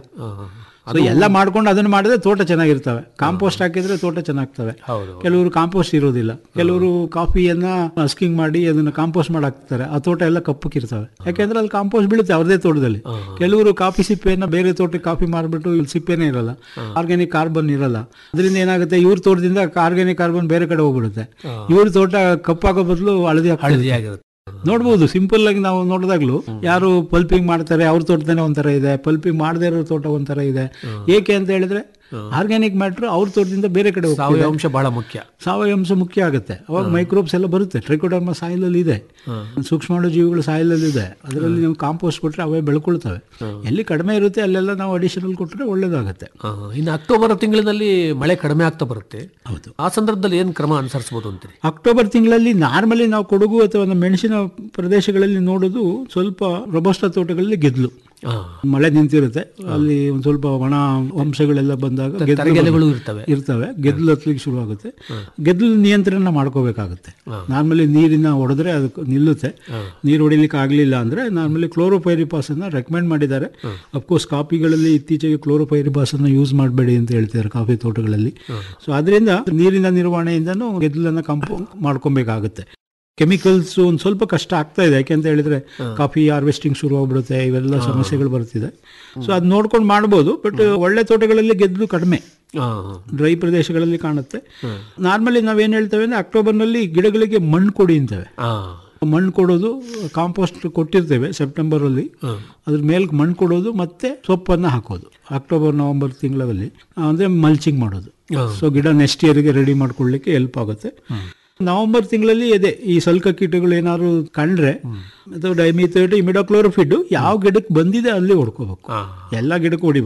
[SPEAKER 6] ಸೊ ಎಲ್ಲ ಮಾಡ್ಕೊಂಡು ಅದನ್ನ ಮಾಡಿದ್ರೆ ತೋಟ ಚೆನ್ನಾಗಿರ್ತವೆ ಕಾಂಪೋಸ್ಟ್ ಹಾಕಿದ್ರೆ ತೋಟ ಚೆನ್ನಾಗ್ತವೆ ಕೆಲವರು ಕಾಂಪೋಸ್ಟ್ ಇರೋದಿಲ್ಲ ಕೆಲವರು ಕಾಫಿಯನ್ನ ಹಸ್ಕಿಂಗ್ ಮಾಡಿ ಅದನ್ನ ಕಾಂಪೋಸ್ಟ್ ಮಾಡಾಕ್ತಾರೆ ಆ ತೋಟ ಎಲ್ಲ ಕಪ್ಪಕ್ಕಿರ್ತವೆ ಯಾಕೆಂದ್ರೆ ಅಲ್ಲಿ ಕಾಂಪೋಸ್ಟ್ ಬೀಳುತ್ತೆ ಅವ್ರದೇ ತೋಟದಲ್ಲಿ ಕೆಲವರು ಕಾಫಿ ಸಿಪ್ಪೆಯನ್ನ ಬೇರೆ ತೋಟಕ್ಕೆ ಕಾಫಿ ಮಾಡಿಬಿಟ್ಟು ಇಲ್ಲಿ ಸಿಪ್ಪೆನೇ ಇರಲ್ಲ ಆರ್ಗ್ಯಾನಿಕ್ ಕಾರ್ಬನ್ ಇರಲ್ಲ ಅದರಿಂದ ಏನಾಗುತ್ತೆ ಇವ್ರ ತೋಟದಿಂದ ಆರ್ಗ್ಯಾನಿಕ್ ಕಾರ್ಬನ್ ಬೇರೆ ಕಡೆ ಹೋಗ್ಬಿಡುತ್ತೆ ಇವ್ರ ತೋಟ ಕಪ್ಪಾಗೋ ಬದಲು ಹಳದಿ
[SPEAKER 5] ಹಳದಿ
[SPEAKER 6] ಆಗ್ತದೆ
[SPEAKER 5] ಆಗಿರುತ್ತೆ
[SPEAKER 6] ನೋಡ್ಬೋದು ಸಿಂಪಲ್ ಆಗಿ ನಾವು ನೋಡಿದಾಗ್ಲೂ ಯಾರು ಪಲ್ಪಿಂಗ್ ಮಾಡ್ತಾರೆ ಅವ್ರ ತೋಟದನೇ ಒಂಥರ ಇದೆ ಪಲ್ಪಿಂಗ್ ಮಾಡದೇ ಇರೋ ತೋಟ ಒಂಥರ ಇದೆ ಏಕೆ ಅಂತ ಹೇಳಿದ್ರೆ ಆರ್ಗ್ಯಾನಿಕ್ ಮ್ಯಾಟ್ರ್ ಅವ್ರ ತೋಟದಿಂದ ಬೇರೆ ಕಡೆ ಹೋಗ್ತಿದೆ.
[SPEAKER 5] ಸಾವಯವ ಅಂಶ ಬಹಳ ಮುಖ್ಯ
[SPEAKER 6] ಸಾವಯವ ಅಂಶ ಮುಖ್ಯ ಆಗುತ್ತೆ ಅವಾಗ ಮೈಕ್ರೋಬ್ಸ್ ಎಲ್ಲ ಬರುತ್ತೆ ಟ್ರೈಕೋಡರ್ಮ ಸಾಯಿಲಲ್ಲಿ ಇದೆ ಸೂಕ್ಷ್ಮಾಣು ಜೀವಿಗಳು ಸಾಯಿಲಲ್ಲಿ ಇದೆ ಅದರಲ್ಲಿ ನೀವು ಕಾಂಪೋಸ್ಟ್ ಕೊಟ್ರೆ ಅವೇ ಬೆಳ್ಕೊಳ್ತವೆ ಎಲ್ಲಿ ಕಡಿಮೆ ಇರುತ್ತೆ ಅಲ್ಲೆಲ್ಲ ನಾವು ಅಡಿಷನಲ್ ಕೊಟ್ಟರೆ ಒಳ್ಳೇದಾಗುತ್ತೆ
[SPEAKER 5] ಆ, ಇನ್ನು ಅಕ್ಟೋಬರ್ ತಿಂಗಳಿನಲ್ಲಿ ಮಳೆ ಕಡಿಮೆ ಆಗ್ತಾ ಬರುತ್ತೆ
[SPEAKER 6] ಹೌದು
[SPEAKER 5] ಆ ಸಂದರ್ಭದಲ್ಲಿ ಏನು ಕ್ರಮ ಅನುಸರಿಸಬಹುದು ಅಂತೀರಿ
[SPEAKER 6] ಅಕ್ಟೋಬರ್ ತಿಂಗಳಲ್ಲಿ ನಾರ್ಮಲಿ ನಾವು ಕೊಡಗು ಅಥವಾ ನಮ್ಮ ಮೆಣಸಿನ ಪ್ರದೇಶಗಳಲ್ಲಿ ನೋಡೋದು ಸ್ವಲ್ಪ ರೊಬಸ್ಟ ತೋಟಗಳಲ್ಲಿ ಗೆದ್ಲು ಮಳೆ ನಿಂತಿರುತ್ತೆ ಅಲ್ಲಿ ಒಂದ್ ಸ್ವಲ್ಪ ಒಣ ಅಂಶಗಳೆಲ್ಲ ಬಂದಾಗ ಗೆದ್ಲು
[SPEAKER 5] ತರಗೆಲೆಗಳು ಇರ್ತವೆ
[SPEAKER 6] ಇರ್ತವೆ ಗೆದ್ಲು ಹತ್ಲಿಕ್ಕೆ ಶುರು ಆಗುತ್ತೆ ಗೆದ್ಲು ನಿಯಂತ್ರಣ ಮಾಡ್ಕೋಬೇಕಾಗುತ್ತೆ ನಾರ್ಮಲಿ ನೀರಿನ ಹೊಡೆದ್ರೆ ಅದಕ್ಕೆ ನಿಲ್ಲುತ್ತೆ ನೀರು ಹೊಡಿಲಿಕ್ಕೆ ಆಗಲಿಲ್ಲ ಅಂದ್ರೆ ನಾರ್ಮಲಿ ಕ್ಲೋರೋಪೈರಿಪಾಸ್ ಅನ್ನ ರೆಕಮೆಂಡ್ ಮಾಡಿದ್ದಾರೆ ಅಫ್ಕೋರ್ಸ್ ಕಾಫಿಗಳಲ್ಲಿ ಇತ್ತೀಚೆಗೆ ಕ್ಲೋರೋಪೈರಿಪಾಸ್ ಅನ್ನ ಯೂಸ್ ಮಾಡಬೇಡಿ ಅಂತ ಹೇಳ್ತಿದ್ದಾರೆ ಕಾಫಿ ತೋಟಗಳಲ್ಲಿ ಸೊ ಅದರಿಂದ ನೀರಿನ ನಿರ್ವಹಣೆಯಿಂದನೂ ಗೆದ್ದಲನ್ನ ಕಂಪು ಮಾಡ್ಕೊಬೇಕಾಗುತ್ತೆ ಕೆಮಿಕಲ್ಸ್ ಒಂದು ಸ್ವಲ್ಪ ಕಷ್ಟ ಆಗ್ತಾ ಇದೆ ಯಾಕೆಂತ ಹೇಳಿದ್ರೆ ಕಾಫಿ ಹಾರ್ವೆಸ್ಟಿಂಗ್ ಶುರು ಆಗ್ಬಿಡುತ್ತೆ ಇವೆಲ್ಲ ಸಮಸ್ಯೆಗಳು ಬರ್ತಿದೆ ಸೊ ಅದು ನೋಡ್ಕೊಂಡು ಮಾಡ್ಬೋದು ಬಟ್ ಒಳ್ಳೆ ತೋಟಗಳಲ್ಲಿ ಗೆದ್ದಲು ಕಡಿಮೆ ಡ್ರೈ ಪ್ರದೇಶಗಳಲ್ಲಿ ಕಾಣುತ್ತೆ ನಾರ್ಮಲಿ ನಾವೇನ್ ಹೇಳ್ತೇವೆ ಅಂದ್ರೆ ಅಕ್ಟೋಬರ್ನಲ್ಲಿ ಗಿಡಗಳಿಗೆ ಮಣ್ಣು ಕೊಡಿ ಅಂತೇವೆ ಮಣ್ಣು ಕೊಡೋದು ಕಾಂಪೋಸ್ಟ್ ಕೊಟ್ಟಿರ್ತೇವೆ ಸೆಪ್ಟೆಂಬರ್ ಅಲ್ಲಿ ಅದ್ರ ಮೇಲೆ ಮಣ್ಣು ಕೊಡೋದು ಮತ್ತೆ ಸೊಪ್ಪನ್ನ ಹಾಕೋದು ಅಕ್ಟೋಬರ್ ನವೆಂಬರ್ ತಿಂಗಳಲ್ಲಿ ಅಂದ್ರೆ ಮಲ್ಚಿಂಗ್ ಮಾಡೋದು ಸೊ ಗಿಡ ನೆಕ್ಸ್ಟ್ ಇಯರ್ಗೆ ರೆಡಿ ಮಾಡ್ಕೊಳ್ಳಿಕ್ಕೆ ಹೆಲ್ಪ್ ಆಗುತ್ತೆ ನವೆಂಬರ್ ತಿಂಗಳಲ್ಲಿ ಇದೆ ಈ ಸಲ್ಕ ಕೀಟಗಳು ಏನಾದ್ರು ಕಂಡ್ರೆ ಅಥವಾ ಡೈಮಿಥೇಟ್ ಇಮಿಡೋಕ್ಲೋರೋಫಿಡ್ ಯಾವ ಗಿಡಕ್ಕೆ ಬಂದಿದೆ ಅಲ್ಲಿ ಹೊಡ್ಕೋಬೇಕು ಎಲ್ಲ ಗಿಡಕ್ಕೂ ಹೊಡಿಬಾರ್ದು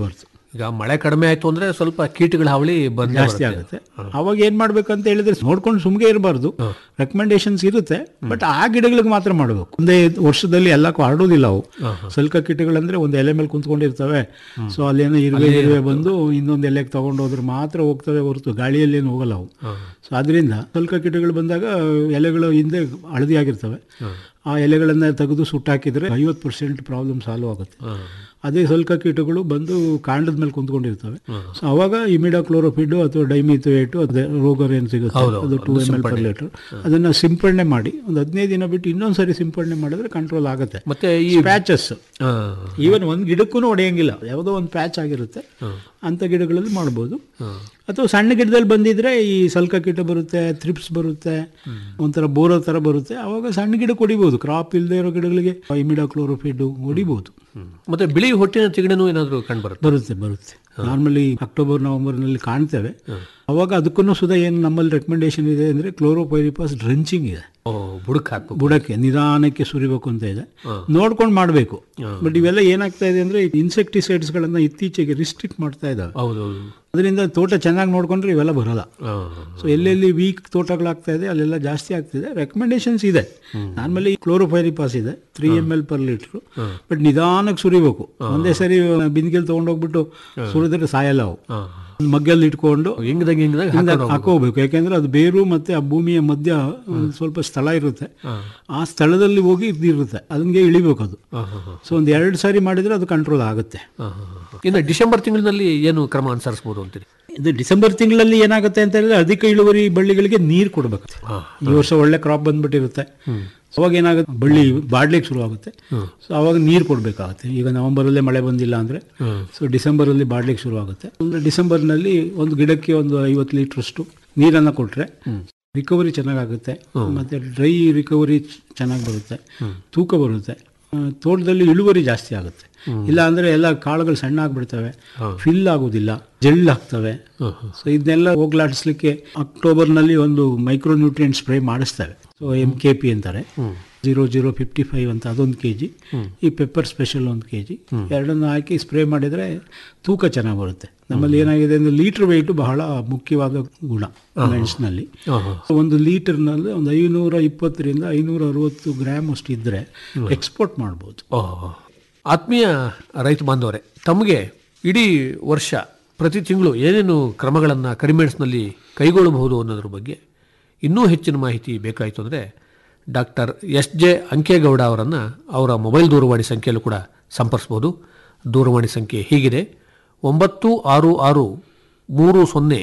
[SPEAKER 5] ಈಗ ಮಳೆ ಕಡಿಮೆ ಆಯ್ತು ಅಂದ್ರೆ ಸ್ವಲ್ಪ ಕೀಟಗಳ ಹಾವಳಿ ಬಂದೇ
[SPEAKER 6] ಜಾಸ್ತಿ
[SPEAKER 5] ಬರುತ್ತೆ.
[SPEAKER 6] ಆಗುತ್ತೆ ಅವಾಗ ಏನ್ ಮಾಡ್ಬೇಕಂತ ಹೇಳಿದ್ರೆ ನೋಡ್ಕೊಂಡು ಸುಮ್ಗೆ ಇರಬಾರ್ದು ರೆಕಮೆಂಡೇಶನ್ಸ್ ಇರುತ್ತೆ ಬಟ್ ಆ ಗಿಡಗಳಿಗೆ ಮಾತ್ರ ಮಾಡಬೇಕು ಒಂದೇ ವರ್ಷದಲ್ಲಿ ಎಲ್ಲಕ್ಕೂ ಹರಡೋದಿಲ್ಲ ಅವು ಸಲ್ಕ ಕೀಟಗಳಂದ್ರೆ ಒಂದು ಎಲೆ ಮೇಲೆ ಕುಂತ್ಕೊಂಡಿರ್ತವೆ ಸೊ ಅಲ್ಲೇನೋ ಇರುವೆ ಇರುವೆ ಬಂದು ಇನ್ನೊಂದು ಎಲೆಗೆ ತಗೊಂಡು ಹೋದ್ರೆ ಮಾತ್ರ ಹೋಗ್ತವೆ ಹೊರತು ಗಾಳಿಯಲ್ಲೇನು ಹೋಗಲ್ಲ ಅವು ಸೊ ಅದರಿಂದ ಸಲ್ಕ ಕೀಟಗಳು ಬಂದಾಗ ಎಲೆಗಳು ಹಿಂದೆ ಹಳದಿ ಆಗಿರ್ತವೆ ಆ ಎಲೆಗಳನ್ನ ತೆಗೆದು ಸುಟ್ಟಾಕಿದ್ರೆ ಐವತ್ತು ಪರ್ಸೆಂಟ್ ಪ್ರಾಬ್ಲಮ್ ಸಾಲ್ವ್ ಆಗುತ್ತೆ ಅದೇ ಸ್ವಲ್ಪ ಕೀಟಗಳು ಬಂದು ಕಾಂಡದ ಮೇಲೆ ಕುಂತ್ಕೊಂಡಿರ್ತವೆ ಸೊ ಅವಾಗ ಇಮಿಡಾ ಕ್ಲೋರೋಫಿಡ್ ಅಥವಾ ಡೈಮಿಥೋಯೇಟು ಅದೇ ರೋಗರ್ ಏನು ಸಿಗುತ್ತೆ ಅದು two M L per litre ಅದನ್ನ ಸಿಂಪಡಣೆ ಮಾಡಿ ಒಂದು ಹದಿನೈದು ದಿನ ಬಿಟ್ಟು ಇನ್ನೊಂದ್ಸರಿ ಸಿಂಪಡಣೆ ಮಾಡಿದ್ರೆ ಕಂಟ್ರೋಲ್ ಆಗುತ್ತೆ
[SPEAKER 5] ಮತ್ತೆ ಈ
[SPEAKER 6] ಪ್ಯಾಚಸ್
[SPEAKER 5] ಆ,
[SPEAKER 6] ಈವನ್ ಒಂದು ಗಿಡಕ್ಕೂ ಹೊಡೆಯಂಗಿಲ್ಲ ಯಾವುದೋ ಒಂದು ಪ್ಯಾಚ್ ಆಗಿರುತ್ತೆ ಅಂಥ ಗಿಡಗಳಲ್ಲಿ ಮಾಡ್ಬೋದು ಅಥವಾ ಸಣ್ಣ ಗಿಡದಲ್ಲಿ ಬಂದಿದ್ರೆ ಈ ಸಲ್ಕ ಕೀಟ ಬರುತ್ತೆ ಥ್ರಿಪ್ಸ್ ಬರುತ್ತೆ ಒಂಥರ ಬೋರೋ ಥರ ಬರುತ್ತೆ ಅವಾಗ ಸಣ್ಣ ಗಿಡಕ್ಕೆ ಹೊಡಿಬೋದು ಕ್ರಾಪ್ ಇಲ್ಲದೆ ಇರೋ ಗಿಡಗಳಿಗೆ ಇಮಿಡಾ ಕ್ಲೋರೋಫಿಡ್ ಹೊಡಿಬೋದು
[SPEAKER 5] ಮತ್ತೆ ಬಿಳಿ ಹೊಟ್ಟಿನ ತಿಗಣೆನೂ ಏನಾದರೂ ಕಂಡು ಬರುತ್ತೆ
[SPEAKER 6] ಬರುತ್ತೆ ಬರುತ್ತೆ ನಾರ್ಮಲಿ ಅಕ್ಟೋಬರ್ ನವೆಂಬರ್ನಲ್ಲಿ ಕಾಣ್ತೇವೆ ಅವಾಗ ಅದಕ್ಕೂ ಸುಧಾ ಏನು ನಮ್ಮಲ್ಲಿ ರೆಕಮೆಂಡೇಶನ್ ಇದೆ ಅಂದರೆ ಕ್ಲೋರೋಪೈರಿಪಾಸ್ ಡ್ರೆಂಚಿಂಗ್ ಇದೆ
[SPEAKER 5] ಓ ಬುಡಕ್ ಹಾಕ್ಬೇಕು
[SPEAKER 6] ಬುಡಕ್ಕೆ ನಿಧಾನಕ್ಕೆ ಸುರಿಬೇಕು ಅಂತ ಇದೆ ನೋಡ್ಕೊಂಡು ಮಾಡಬೇಕು ಬಟ್ ಇವೆಲ್ಲ ಏನಾಗ್ತಾ ಇದೆ ಅಂದ್ರೆ ಇನ್ಸೆಕ್ಟಿಸೈಡ್ಸ್ಗಳನ್ನ ಇತ್ತೀಚೆಗೆ ರಿಸ್ಟ್ರಿಕ್ಟ್ ಮಾಡ್ತಾ ಇದ್ದಾವೆ
[SPEAKER 5] ಹೌದು ಹೌದು
[SPEAKER 6] ಅದರಿಂದ ತೋಟ ಚೆನ್ನಾಗಿ ನೋಡ್ಕೊಂಡ್ರೆ ಇವೆಲ್ಲ ಬರಲ್ಲ
[SPEAKER 5] ಆ,
[SPEAKER 6] ಸೊ ಎಲ್ಲೆಲ್ಲಿ ವೀಕ್ ತೋಟಗಳಾಗ್ತಾ ಇದೆ ಅಲ್ಲೆಲ್ಲ ಜಾಸ್ತಿ ಆಗ್ತಿದೆ ರೆಕಮೆಂಡೇಶನ್ಸ್ ಇದೆ ನಾರ್ಮಲಿ ಕ್ಲೋರೋಫೈರಿಪಾಸ್ ಇದೆ three M L per litre but ನಿಧಾನಕ್ಕೆ ಸುರಿಬೇಕು ಒಂದೇ ಸರಿ ಬಿಂದಿಗೆಲ್ ತೊಗೊಂಡೋಗ್ಬಿಟ್ಟು ಸುರಿದ್ರೆ ಸಾಯಲ್ಲ ಅವು
[SPEAKER 5] ಆ.
[SPEAKER 6] ಮಗ್ಗಲ್ಲಿ ಇಟ್ಕೊಂಡು
[SPEAKER 5] ಹಿಂಗ್ದಂಗೆ ಹಿಂಗ್ದಂಗೆ
[SPEAKER 6] ಹಿಂದೆ
[SPEAKER 5] ಹಾಕೊಂಡು
[SPEAKER 6] ಹಾಕೋಬೇಕು ಯಾಕೆಂದ್ರೆ ಅದು ಬೇರು ಮತ್ತೆ ಆ ಭೂಮಿಯ ಮಧ್ಯ ಒಂದು ಸ್ವಲ್ಪ ಸ್ಥಳ ಇರುತ್ತೆ ಆ ಸ್ಥಳದಲ್ಲಿ ಹೋಗಿ ಇದಿರುತ್ತೆ ಅದನ್ಗೆ ಇಳಿಬೇಕು ಅದು
[SPEAKER 5] ಆ, ಹಾ, ಹಾ.
[SPEAKER 6] ಸೊ ಒಂದು ಎರಡು ಸಾರಿ ಮಾಡಿದ್ರೆ ಅದು ಕಂಟ್ರೋಲ್ ಆಗುತ್ತೆ
[SPEAKER 5] ಆ, ಹಾ, ಹಾ. ಇನ್ನು ಡಿಸೆಂಬರ್ ತಿಂಗಳಿನಲ್ಲಿ ಏನು ಕ್ರಮ ಅನುಸರಿಸಬಹುದು ಅಂತೀರಿ
[SPEAKER 6] ಇದು ಡಿಸೆಂಬರ್ ತಿಂಗಳಲ್ಲಿ ಏನಾಗುತ್ತೆ ಅಂತ ಹೇಳಿದ್ರೆ ಅಧಿಕ ಇಳುವರಿ ಬಳ್ಳಿಗಳಿಗೆ ನೀರು ಕೊಡಬೇಕು ಈ ವರ್ಷ ಒಳ್ಳೆ ಕ್ರಾಪ್ ಬಂದ್ಬಿಟ್ಟಿರುತ್ತೆ ಅವಾಗ ಏನಾಗುತ್ತೆ ಬಳ್ಳಿ ಬಾಡ್ಲಿಕ್ಕೆ ಶುರು ಆಗುತ್ತೆ ಸೊ ಅವಾಗ ನೀರು ಕೊಡಬೇಕಾಗುತ್ತೆ ಈಗ ನವೆಂಬರಲ್ಲೇ ಮಳೆ ಬಂದಿಲ್ಲ ಅಂದರೆ ಸೊ ಡಿಸೆಂಬರಲ್ಲಿ ಬಾಡ್ಲಿಕ್ಕೆ ಶುರು ಆಗುತ್ತೆ ಅಂದರೆ ಡಿಸೆಂಬರ್ನಲ್ಲಿ ಒಂದು ಗಿಡಕ್ಕೆ ಒಂದು ಐವತ್ತು ಲೀಟ್ರಷ್ಟು ನೀರನ್ನು ಕೊಟ್ಟರೆ ರಿಕವರಿ ಚೆನ್ನಾಗಾಗುತ್ತೆ ಮತ್ತೆ ಡ್ರೈ ರಿಕವರಿ ಚೆನ್ನಾಗಿ ಬರುತ್ತೆ ತೂಕ ಬರುತ್ತೆ ಆ, ತೋಟದಲ್ಲಿ ಇಳುವರಿ ಜಾಸ್ತಿ ಆಗುತ್ತೆ ಇಲ್ಲ ಅಂದ್ರೆ ಎಲ್ಲ ಕಾಳುಗಳು ಸಣ್ಣ ಆಗ್ಬಿಡ್ತವೆ ಫಿಲ್ ಆಗೋದಿಲ್ಲ ಜೆಲ್ ಆಗ್ತವೆ ಸೊ ಇದನ್ನೆಲ್ಲ ಹೋಗ್ಲಾಡಿಸ್ಲಿಕ್ಕೆ ಅಕ್ಟೋಬರ್ನಲ್ಲಿ ಒಂದು ಮೈಕ್ರೋ ನ್ಯೂಟ್ರಿಯೆಂಟ್ ಸ್ಪ್ರೇ ಮಾಡಿಸ್ತೇವೆ ಸೊ ಎಮ್ ಕೆ ಪಿ ಅಂತಾರೆ ಜೀರೋ ಜೀರೋ ಫಿಫ್ಟಿ ಫೈವ್ ಅಂತ ಅದೊಂದು ಕೆ ಜಿ ಈ ಪೆಪ್ಪರ್ ಸ್ಪೆಷಲ್ ಒಂದು ಕೆ ಜಿ ಎರಡನ್ನು ಹಾಕಿ ಸ್ಪ್ರೇ ಮಾಡಿದರೆ ತೂಕ ಚೆನ್ನಾಗಿ ಬರುತ್ತೆ ನಮ್ಮಲ್ಲಿ ಏನಾಗಿದೆ ಅಂದರೆ ಲೀಟರ್ ವೆಯ್ಟು ಬಹಳ ಮುಖ್ಯವಾದ ಗುಣ ಮೆಣಸಿನಲ್ಲಿ ಒಂದು ಲೀಟರ್ನಲ್ಲಿ ಒಂದು ಐನೂರ ಇಪ್ಪತ್ತರಿಂದ ಐನೂರ ಅರವತ್ತು ಗ್ರಾಮ್ ಅಷ್ಟು ಇದ್ದರೆ ಎಕ್ಸ್ಪೋರ್ಟ್ ಮಾಡ್ಬೋದು
[SPEAKER 5] ಓಹ್. ಆತ್ಮೀಯ ರೈತ ಬಾಂಧವರೇ ತಮಗೆ ಇಡೀ ವರ್ಷ ಪ್ರತಿ ತಿಂಗಳು ಏನೇನು ಕ್ರಮಗಳನ್ನು ಕರಿಮೆಣಸಿನಲ್ಲಿ ಕೈಗೊಳ್ಳಬಹುದು ಅನ್ನೋದ್ರ ಬಗ್ಗೆ ಇನ್ನೂ ಹೆಚ್ಚಿನ ಮಾಹಿತಿ ಬೇಕಾಯಿತು ಅಂದರೆ ಡಾಕ್ಟರ್ ಎಸ್ ಜೆ ಅಂಕೇಗೌಡ ಅವರನ್ನು ಅವರ ಮೊಬೈಲ್ ದೂರವಾಣಿ ಸಂಖ್ಯೆಯಲ್ಲೂ ಕೂಡ ಸಂಪರ್ಸ್ಬೋದು ದೂರವಾಣಿ ಸಂಖ್ಯೆ ಹೀಗಿದೆ ಒಂಬತ್ತು ಆರು ಆರು ಮೂರು ಸೊನ್ನೆ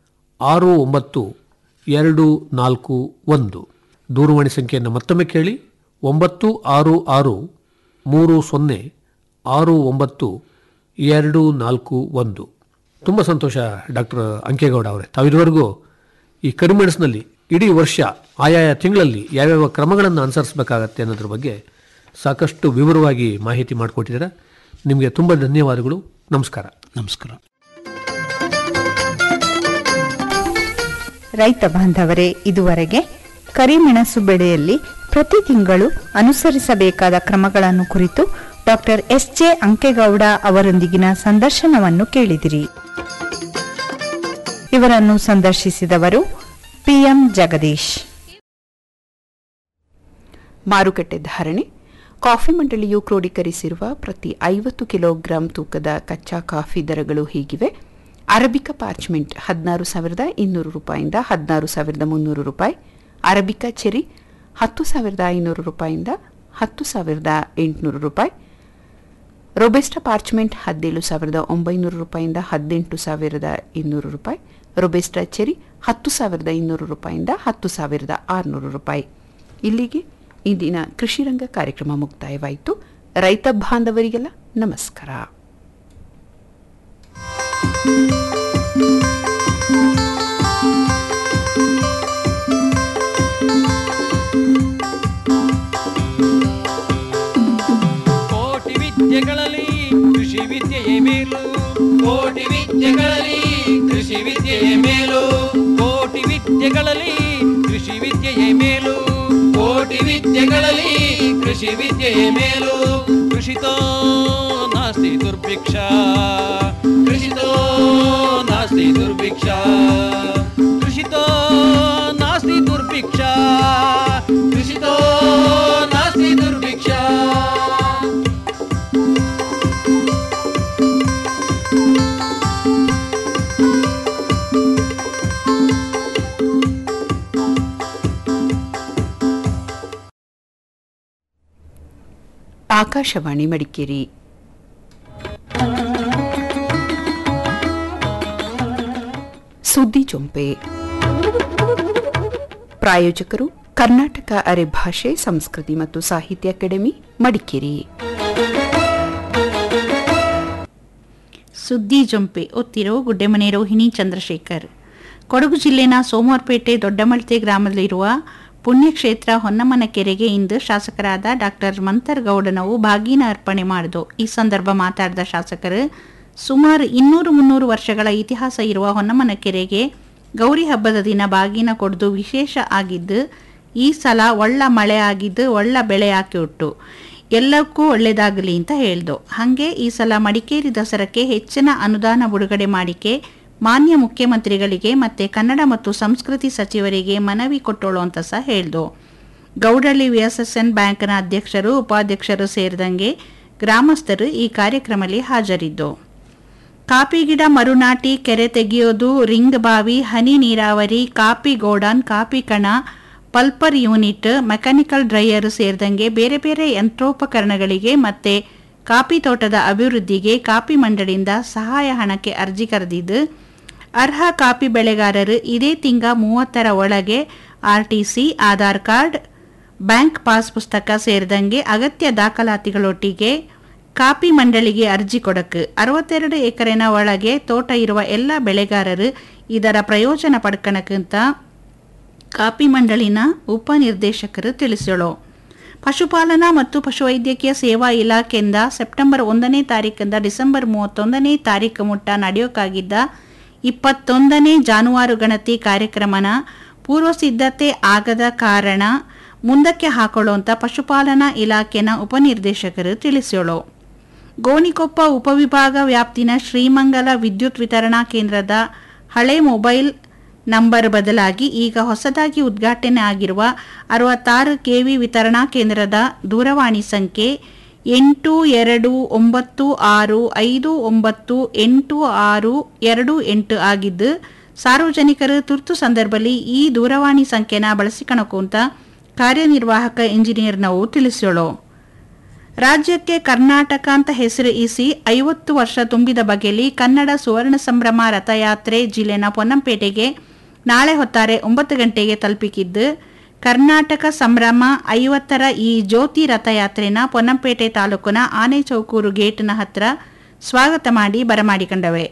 [SPEAKER 5] ಆರು ಒಂಬತ್ತು ಎರಡು ನಾಲ್ಕು ಒಂದು ದೂರವಾಣಿ ಸಂಖ್ಯೆಯನ್ನು ಮತ್ತೊಮ್ಮೆ ಕೇಳಿ ಒಂಬತ್ತು ಆರು ಆರು ಮೂರು ಸೊನ್ನೆ ಆರು ಒಂಬತ್ತು ಎರಡು ನಾಲ್ಕು ಒಂದು ತುಂಬ ಸಂತೋಷ ಡಾಕ್ಟರ್ ಅಂಕೇಗೌಡ ಅವರೇ ತಾವಿದುವರೆಗೂ ಈ ಕರಿಮೆಣಸಿನಲ್ಲಿ ಇಡೀ ವರ್ಷ ಆಯಾಯ ತಿಂಗಳಲ್ಲಿ ಯಾವ್ಯಾವ ಕ್ರಮಗಳನ್ನು ಅನುಸರಿಸಬೇಕಾಗತ್ತೆ ಅನ್ನೋದ್ರ ಬಗ್ಗೆ ಸಾಕಷ್ಟು ವಿವರವಾಗಿ ಮಾಹಿತಿ ಮಾಡಿಕೊಟ್ಟಿದ್ದೀರಾ ನಿಮಗೆ ತುಂಬ ಧನ್ಯವಾದಗಳು ನಮಸ್ಕಾರ
[SPEAKER 6] ನಮಸ್ಕಾರ
[SPEAKER 4] ರೈತ ಬಾಂಧವರೇ ಇದುವರೆಗೆ ಕರಿಮೆಣಸು ಬೆಳೆಯಲ್ಲಿ ಪ್ರತಿ ತಿಂಗಳು ಅನುಸರಿಸಬೇಕಾದ ಕ್ರಮಗಳನ್ನು ಕುರಿತು ಡಾಕ್ಟರ್ ಎಸ್ ಜೆ ಅಂಕೇಗೌಡ ಅವರೊಂದಿಗಿನ ಸಂದರ್ಶನವನ್ನು ಕೇಳಿದಿರಿ ಇವರನ್ನು ಸಂದರ್ಶಿಸಿದವರು ಪಿಎಂ ಜಗದೀಶ್
[SPEAKER 3] ಮಾರುಕಟ್ಟೆ ಧಾರಣೆ ಕಾಫಿ ಮಂಡಳಿಯು ಕ್ರೋಢೀಕರಿಸಿರುವ ಪ್ರತಿ ಐವತ್ತು ಕಿಲೋಗ್ರಾಂ ತೂಕದ ಕಚ್ಚಾ ಕಾಫಿ ದರಗಳು ಹೀಗಿವೆ ಅರಬಿಕಾ ಪಾರ್ಚ್ಮೆಂಟ್ ಹದಿನಾರು ಸಾವಿರದ ಇನ್ನೂರು ರೂಪಾಯಿಂದ ಹದಿನಾರು ಸಾವಿರದ ಮುನ್ನೂರು ರೂಪಾಯಿ ಅರಬಿಕಾ ಚೆರಿ ಹತ್ತು ಸಾವಿರದ ಐನೂರು ರೂಪಾಯಿಂದ ಹತ್ತು ಸಾವಿರದ ಎಂಟುನೂರು ರೂಪಾಯಿ ರೊಬೆಸ್ಟಾ ಪಾರ್ಚ್ಮೆಂಟ್ ಹದಿನೇಳು ಸಾವಿರದ ಒಂಬೈನೂರು ರೂಪಾಯಿಂದ ಹದಿನೆಂಟು ಸಾವಿರದ ಇನ್ನೂರು ರೂಪಾಯಿ ರೊಬೆಸ್ಟಾ ಚೆರಿ ಹತ್ತು ಸಾವಿರದ ಇನ್ನೂರು ರೂಪಾಯಿಂದ ಹತ್ತು ಸಾವಿರದ ಆರುನೂರು ರೂಪಾಯಿ ಇಲ್ಲಿಗೆ ಇಂದಿನ ಕೃಷಿ ರಂಗ ಕಾರ್ಯಕ್ರಮ ಮುಕ್ತಾಯವಾಯಿತು ರೈತ ಬಾಂಧವರಿಗೆಲ್ಲ ನಮಸ್ಕಾರ
[SPEAKER 2] ಕೋಟಿ ವಿದ್ಯೆಗಳಲ್ಲಿ ಕೃಷಿ ವಿದ್ಯೆಯೇ ಮೇಲು
[SPEAKER 1] ಕೋಟಿ ವಿದ್ಯೆಗಳಲ್ಲಿ ಕೃಷಿ ವಿದ್ಯೆಯೇ ಮೇಲು
[SPEAKER 2] ಕೋಟಿ ವಿದ್ಯೆಗಳಲ್ಲಿ ಕೃಷಿ ವಿದ್ಯೆಯೇ ಮೇಲು
[SPEAKER 1] ಕೋಟಿ ವಿದ್ಯೆಗಳಲ್ಲಿ ಕೃಷಿ ವಿದ್ಯೆಯೇ ಮೇಲು
[SPEAKER 2] ಕೃಷಿತೋ ನಾಸ್ತಿ ನಾಸ್ತಿ ದುರ್ಭಿಕ್ಷ
[SPEAKER 1] ಕೃಷಿತೋ ನಾಸ್ತಿ ದುರ್ಭಿಕ್ಷ
[SPEAKER 2] ಕೃಷಿತೋ ನಾಸ್ತಿ ದುರ್ಭಿಕ್ಷ
[SPEAKER 1] ಕೃಷಿತೋ ನಾಸ್ತಿ ದುರ್ಭಿಕ್ಷ
[SPEAKER 3] ಆಕಾಶವಾಣಿ ಮಡಿಕೇರಿ ಸುದ್ದಿ ಜೊಂಪೆ ಪ್ರಾಯೋಜಕರು ಕರ್ನಾಟಕ ಅರೆ ಭಾಷೆ ಸಂಸ್ಕೃತಿ ಮತ್ತು ಸಾಹಿತ್ಯ ಅಕಾಡೆಮಿ ಮಡಿಕೇರಿ
[SPEAKER 7] ಸುದ್ದಿ ಜೊಂಪೆ ಒತ್ತಿರೋ ಗುಡ್ಡೆಮನೆ ರೋಹಿಣಿ ಚಂದ್ರಶೇಖರ್ ಕೊಡಗು ಜಿಲ್ಲೆನ ಸೋಮವಾರಪೇಟೆ ದೊಡ್ಡಮಳ್ತೆ ಗ್ರಾಮದಲ್ಲಿರುವ ಪುಣ್ಯಕ್ಷೇತ್ರ ಹೊನ್ನಮ್ಮನ ಕೆರೆಗೆ ಇಂದು ಶಾಸಕರಾದ ಡಾಕ್ಟರ್ ಮಂತರ್ಗೌಡನವು ಬಾಗಿನ ಅರ್ಪಣೆ ಮಾಡಿದು ಈ ಸಂದರ್ಭ ಮಾತಾಡಿದ ಶಾಸಕರು ಸುಮಾರು ಇನ್ನೂರು ಮುನ್ನೂರು ವರ್ಷಗಳ ಇತಿಹಾಸ ಇರುವ ಹೊನ್ನಮ್ಮನ ಕೆರೆಗೆ ಗೌರಿ ಹಬ್ಬದ ದಿನ ಬಾಗಿನ ಕೊಡ್ದು ವಿಶೇಷ ಆಗಿದ್ದು ಈ ಸಲ ಒಳ್ಳ ಮಳೆ ಆಗಿದ್ದು ಒಳ್ಳ ಬೆಳೆ ಹಾಕಿ ಉಟ್ಟು ಎಲ್ಲಕ್ಕೂ ಒಳ್ಳೆಯದಾಗಲಿ ಅಂತ ಹೇಳ್ದು ಹಾಗೆ ಈ ಸಲ ಮಡಿಕೇರಿ ದಸರಕ್ಕೆ ಹೆಚ್ಚಿನ ಅನುದಾನ ಬಿಡುಗಡೆ ಮಾಡಿಕೆ ಮಾನ್ಯ ಮುಖ್ಯಮಂತ್ರಿಗಳಿಗೆ ಮತ್ತೆ ಕನ್ನಡ ಮತ್ತು ಸಂಸ್ಕೃತಿ ಸಚಿವರಿಗೆ ಮನವಿ ಕೊಟ್ಟೋಳು ಅಂತ ಸಹ ಹೇಳ್ದು ಗೌಡಳ್ಳಿ ವಿಎಸ್ಎಸ್ಎನ್ ಬ್ಯಾಂಕ್ನ ಅಧ್ಯಕ್ಷರು ಉಪಾಧ್ಯಕ್ಷರು ಸೇರಿದಂಗೆ ಗ್ರಾಮಸ್ಥರು ಈ ಕಾರ್ಯಕ್ರಮದಲ್ಲಿ ಹಾಜರಿದ್ದು ಕಾಪಿ ಗಿಡ ಮರುನಾಟಿ ಕೆರೆ ತೆಗೆಯೋದು ರಿಂಗ್ ಬಾವಿ ಹನಿ ನೀರಾವರಿ ಕಾಪಿ ಗೋಡಾನ್ ಕಾಪಿ ಕಣ ಪಲ್ಪರ್ ಯೂನಿಟ್ ಮೆಕ್ಯಾನಿಕಲ್ ಡ್ರೈಯರ್ ಸೇರಿದಂಗೆ ಬೇರೆ ಬೇರೆ ಯಂತ್ರೋಪಕರಣಗಳಿಗೆ ಮತ್ತೆ ಕಾಪಿ ತೋಟದ ಅಭಿವೃದ್ಧಿಗೆ ಕಾಪಿ ಮಂಡಳಿಯಿಂದ ಸಹಾಯ ಹಣಕ್ಕೆ ಅರ್ಜಿ ಕರೆದಿದ್ದು ಅರ್ಹ ಕಾಪಿ ಬೆಳೆಗಾರರು ಇದೇ ತಿಂಗ ಮೂವತ್ತರ ಒಳಗೆ RTC Aadhaar card bank pass ಪುಸ್ತಕ ಸೇರಿದಂಗೆ ಅಗತ್ಯ ದಾಖಲಾತಿಗಳೊಟ್ಟಿಗೆ ಕಾಪಿ ಮಂಡಳಿಗೆ ಅರ್ಜಿ ಕೊಡಕ್ಕೆ ಅರವತ್ತೆರಡು ಎಕರೆನ ಒಳಗೆ ತೋಟ ಇರುವ ಎಲ್ಲ ಬೆಳೆಗಾರರು ಇದರ ಪ್ರಯೋಜನ ಪಡ್ಕಣಕ್ಕಂತ ಕಾಪಿ ಮಂಡಳಿನ ಉಪನಿರ್ದೇಶಕರು ತಿಳಿಸಳು ಪಶುಪಾಲನಾ ಮತ್ತು ಪಶುವೈದ್ಯಕೀಯ ಸೇವಾ ಇಲಾಖೆಯಿಂದ ಸೆಪ್ಟೆಂಬರ್ ಒಂದನೇ ತಾರೀಕಿಂದ ಡಿಸೆಂಬರ್ ಮೂವತ್ತೊಂದನೇ ತಾರೀಕು ಮುಟ್ಟ ನಡೆಯೋಕ್ಕಾಗಿದ್ದ ಇಪ್ಪತ್ತೊಂದನೇ ಜಾನುವಾರು ಗಣತಿ ಕಾರ್ಯಕ್ರಮನ ಪೂರ್ವ ಸಿದ್ಧತೆ ಆಗದ ಕಾರಣ ಮುಂದಕ್ಕೆ ಹಾಕೊಳ್ಳುವಂತ ಪಶುಪಾಲನಾ ಇಲಾಖೆನ ಉಪನಿರ್ದೇಶಕರು ತಿಳಿಸೋಳು ಗೋಣಿಕೊಪ್ಪ ಉಪವಿಭಾಗ ವ್ಯಾಪ್ತಿನ ಶ್ರೀಮಂಗಲ ವಿದ್ಯುತ್ ವಿತರಣಾ ಕೇಂದ್ರದ ಹಳೆ ಮೊಬೈಲ್ ನಂಬರ್ ಬದಲಾಗಿ ಈಗ ಹೊಸದಾಗಿ ಉದ್ಘಾಟನೆ ಆಗಿರುವ ಅರವತ್ತಾರು ಕೆವಿ ವಿತರಣಾ ಕೇಂದ್ರದ ದೂರವಾಣಿ ಸಂಖ್ಯೆ ಎಂಟು ಎರಡು ಒಂಬತ್ತು ಆರು ಐದು ಒಂಬತ್ತು ಎಂಟು ಆರು ಎರಡು ಎಂಟು ಆಗಿದ್ದು ಸಾರ್ವಜನಿಕರು ತುರ್ತು ಸಂದರ್ಭದಲ್ಲಿ ಈ ದೂರವಾಣಿ ಸಂಖ್ಯೆನ ಬಳಸಿಕೊಳ್ಳಕು ಅಂತ ಕಾರ್ಯನಿರ್ವಾಹಕ ಇಂಜಿನಿಯರ್ ನಾವು ತಿಳಿಸೋಳು ರಾಜ್ಯಕ್ಕೆ ಕರ್ನಾಟಕ ಅಂತ ಹೆಸರು ಇಸಿ ಐವತ್ತು ವರ್ಷ ತುಂಬಿದ ಬಗೆಯಲ್ಲಿ ಕನ್ನಡ ಸುವರ್ಣ ಸಂಭ್ರಮ ರಥಯಾತ್ರೆ ಜಿಲ್ಲೆನ ಪೊನ್ನಂಪೇಟೆಗೆ ನಾಳೆ ಹೊತ್ತಾರೆ ಒಂಬತ್ತು ಗಂಟೆಗೆ ತಲುಪಿಕಿದ್ದು ಕರ್ನಾಟಕ ಸಂಭ್ರಮ ಐವತ್ತರ ಈ ಜ್ಯೋತಿ ರಥಯಾತ್ರೆನ ಪೊನ್ನಂಪೇಟೆ ತಾಲೂಕಿನ ಆನೆಚೌಕೂರು ಗೇಟ್ನ ಹತ್ರ ಸ್ವಾಗತ ಮಾಡಿ ಬರಮಾಡಿಕೊಂಡವೆ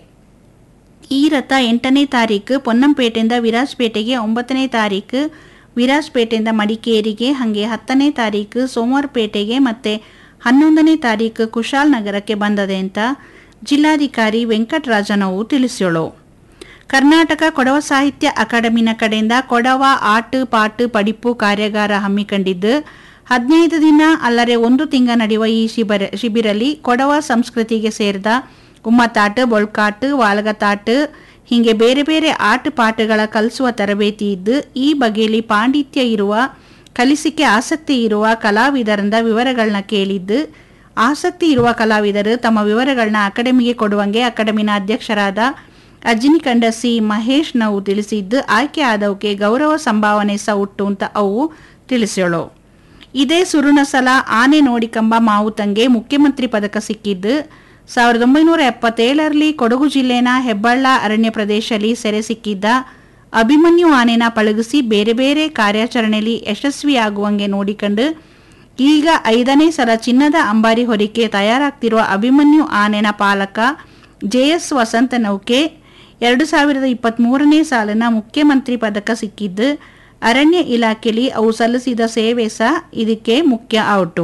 [SPEAKER 7] ಈ ರಥ ಎಂಟನೇ ತಾರೀಕು ಪೊನ್ನಂಪೇಟೆಯಿಂದ ವಿರಾಜಪೇಟೆಗೆ ಒಂಬತ್ತನೇ ತಾರೀಕು ವಿರಾಜಪೇಟೆಯಿಂದ ಮಡಿಕೇರಿಗೆ ಹಾಗೆ ಹತ್ತನೇ ತಾರೀಕು ಸೋಮವಾರಪೇಟೆಗೆ ಮತ್ತೆ ಹನ್ನೊಂದನೇ ತಾರೀಕು ಕುಶಾಲ್ ನಗರಕ್ಕೆ ಬಂದದೆ ಅಂತ ಜಿಲ್ಲಾಧಿಕಾರಿ ವೆಂಕಟರಾಜನವು ತಿಳಿಸೋಳು ಕರ್ನಾಟಕ ಕೊಡವ ಸಾಹಿತ್ಯ ಅಕಾಡೆಮಿನ ಕಡೆಯಿಂದ ಕೊಡವ ಆಟು ಪಾಟು ಪಡಿಪು ಕಾರ್ಯಾಗಾರ ಹಮ್ಮಿಕೊಂಡಿದ್ದು ಹದಿನೈದು ದಿನ ಅಲ್ಲರೆ ಒಂದು ತಿಂಗ ನಡೆಯುವ ಈ ಶಿಬಿರ ಶಿಬಿರಲ್ಲಿ ಕೊಡವ ಸಂಸ್ಕೃತಿಗೆ ಸೇರಿದ ಉಮ್ಮತ್ತಾಟು ಬೊಳ್ಕಾಟು ವಾಲಗತಾಟು ಹೀಗೆ ಬೇರೆ ಬೇರೆ ಆಟ ಪಾಠಗಳ ಕಲಿಸುವ ತರಬೇತಿ ಇದ್ದು ಈ ಬಗೆಯಲ್ಲಿ ಪಾಂಡಿತ್ಯ ಇರುವ ಕಲಿಸಿಕೆ ಆಸಕ್ತಿ ಇರುವ ಕಲಾವಿದರಿಂದ ವಿವರಗಳನ್ನ ಕೇಳಿದ್ದು ಆಸಕ್ತಿ ಇರುವ ಕಲಾವಿದರು ತಮ್ಮ ವಿವರಗಳನ್ನ ಅಕಾಡೆಮಿಗೆ ಕೊಡುವಂಗೆ ಅಕಾಡೆಮಿನ ಅಧ್ಯಕ್ಷರಾದ ಅಜ್ಜಿನಿಕಂಡ ಸಿ ಮಹೇಶ್ ನಾವು ತಿಳಿಸಿದ್ದು ಆಯ್ಕೆ ಆದವಕ್ಕೆ ಗೌರವ ಸಂಭಾವನೆ ಸಹ ಉಟ್ಟು ಅಂತ ಅವು ತಿಳಿಸೋಳು ಇದೇ ಸುರುಣ ಸಲ ಆನೆ ನೋಡಿಕಂಬ ಮಾವುತಂಗೆ ಮುಖ್ಯಮಂತ್ರಿ ಪದಕ ಸಿಕ್ಕಿದ್ದು ಸಾವಿರದ ಒಂಬೈನೂರ ಎಪ್ಪತ್ತೇಳರಲ್ಲಿ ಕೊಡಗು ಜಿಲ್ಲೆನ ಹೆಬ್ಬಳ್ಳ ಅರಣ್ಯ ಪ್ರದೇಶದಲ್ಲಿ ಸೆರೆ ಸಿಕ್ಕಿದ್ದ ಅಭಿಮನ್ಯು ಆನೆನ ಪಳಗಿಸಿ ಬೇರೆ ಬೇರೆ ಕಾರ್ಯಾಚರಣೆಯಲ್ಲಿ ಯಶಸ್ವಿಯಾಗುವಂಗೆ ನೋಡಿಕೊಂಡು ಈಗ ಐದನೇ ಸಲ ಚಿನ್ನದ ಅಂಬಾರಿ ಹೊರಿಕೆ ತಯಾರಾಗ್ತಿರುವ ಅಭಿಮನ್ಯು ಆನೆನ ಪಾಲಕ ಜೆಎಸ್ ವಸಂತ ನೌಕೆ ಎರಡು ಸಾವಿರದ ಇಪ್ಪತ್ತ್ಮೂರನೇ ಸಾಲಿನ ಮುಖ್ಯಮಂತ್ರಿ ಪದಕ ಸಿಕ್ಕಿದ್ದು ಅರಣ್ಯ ಇಲಾಖೆಯಲ್ಲಿ ಅವು ಸಲ್ಲಿಸಿದ ಸೇವೆ ಸಹ ಇದಕ್ಕೆ ಮುಖ್ಯ ಔಟು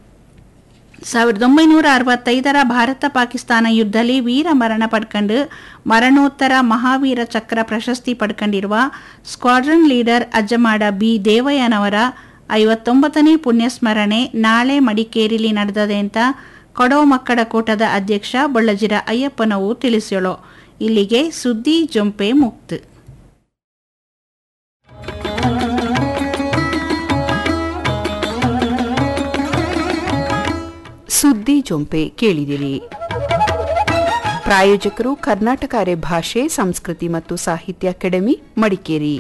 [SPEAKER 7] ಸಾವಿರದ ಒಂಬೈನೂರ ಅರವತ್ತೈದರ ಭಾರತ ಪಾಕಿಸ್ತಾನ ಯುದ್ಧದಲ್ಲಿ ವೀರ ಮರಣ ಪಡ್ಕೊಂಡು ಮರಣೋತ್ತರ ಮಹಾವೀರ ಚಕ್ರ ಪ್ರಶಸ್ತಿ ಪಡ್ಕೊಂಡಿರುವ ಸ್ಕ್ವಾಡ್ರನ್ ಲೀಡರ್ ಅಜ್ಜಮಾಡ ಬಿ ದೇವಯ್ಯನವರ ಐವತ್ತೊಂಬತ್ತನೇ ಪುಣ್ಯಸ್ಮರಣೆ ನಾಳೆ ಮಡಿಕೇರಿಲಿ ನಡೆದದೆ ಅಂತ ಕೊಡವ ಮಕ್ಕಳ ಕೂಟದ ಅಧ್ಯಕ್ಷ ಬೊಳ್ಳಜಿರ ಅಯ್ಯಪ್ಪನವು ತಿಳಿಸ್ಯಳು ಇಲ್ಲಿಗೆ ಸುದ್ದಿ ಜೊಂಪೆ ಮುಕ್ತು
[SPEAKER 3] ಸುದ್ದಿ ಜೊಂಪೆ ಕೇಳಿದಿರಿ ಪ್ರಾಯೋಜಕರು ಕರ್ನಾಟಕ ಅರೆ ಭಾಷೆ ಸಂಸ್ಕೃತಿ ಮತ್ತು ಸಾಹಿತ್ಯ ಅಕಾಡೆಮಿ ಮಡಿಕೇರಿ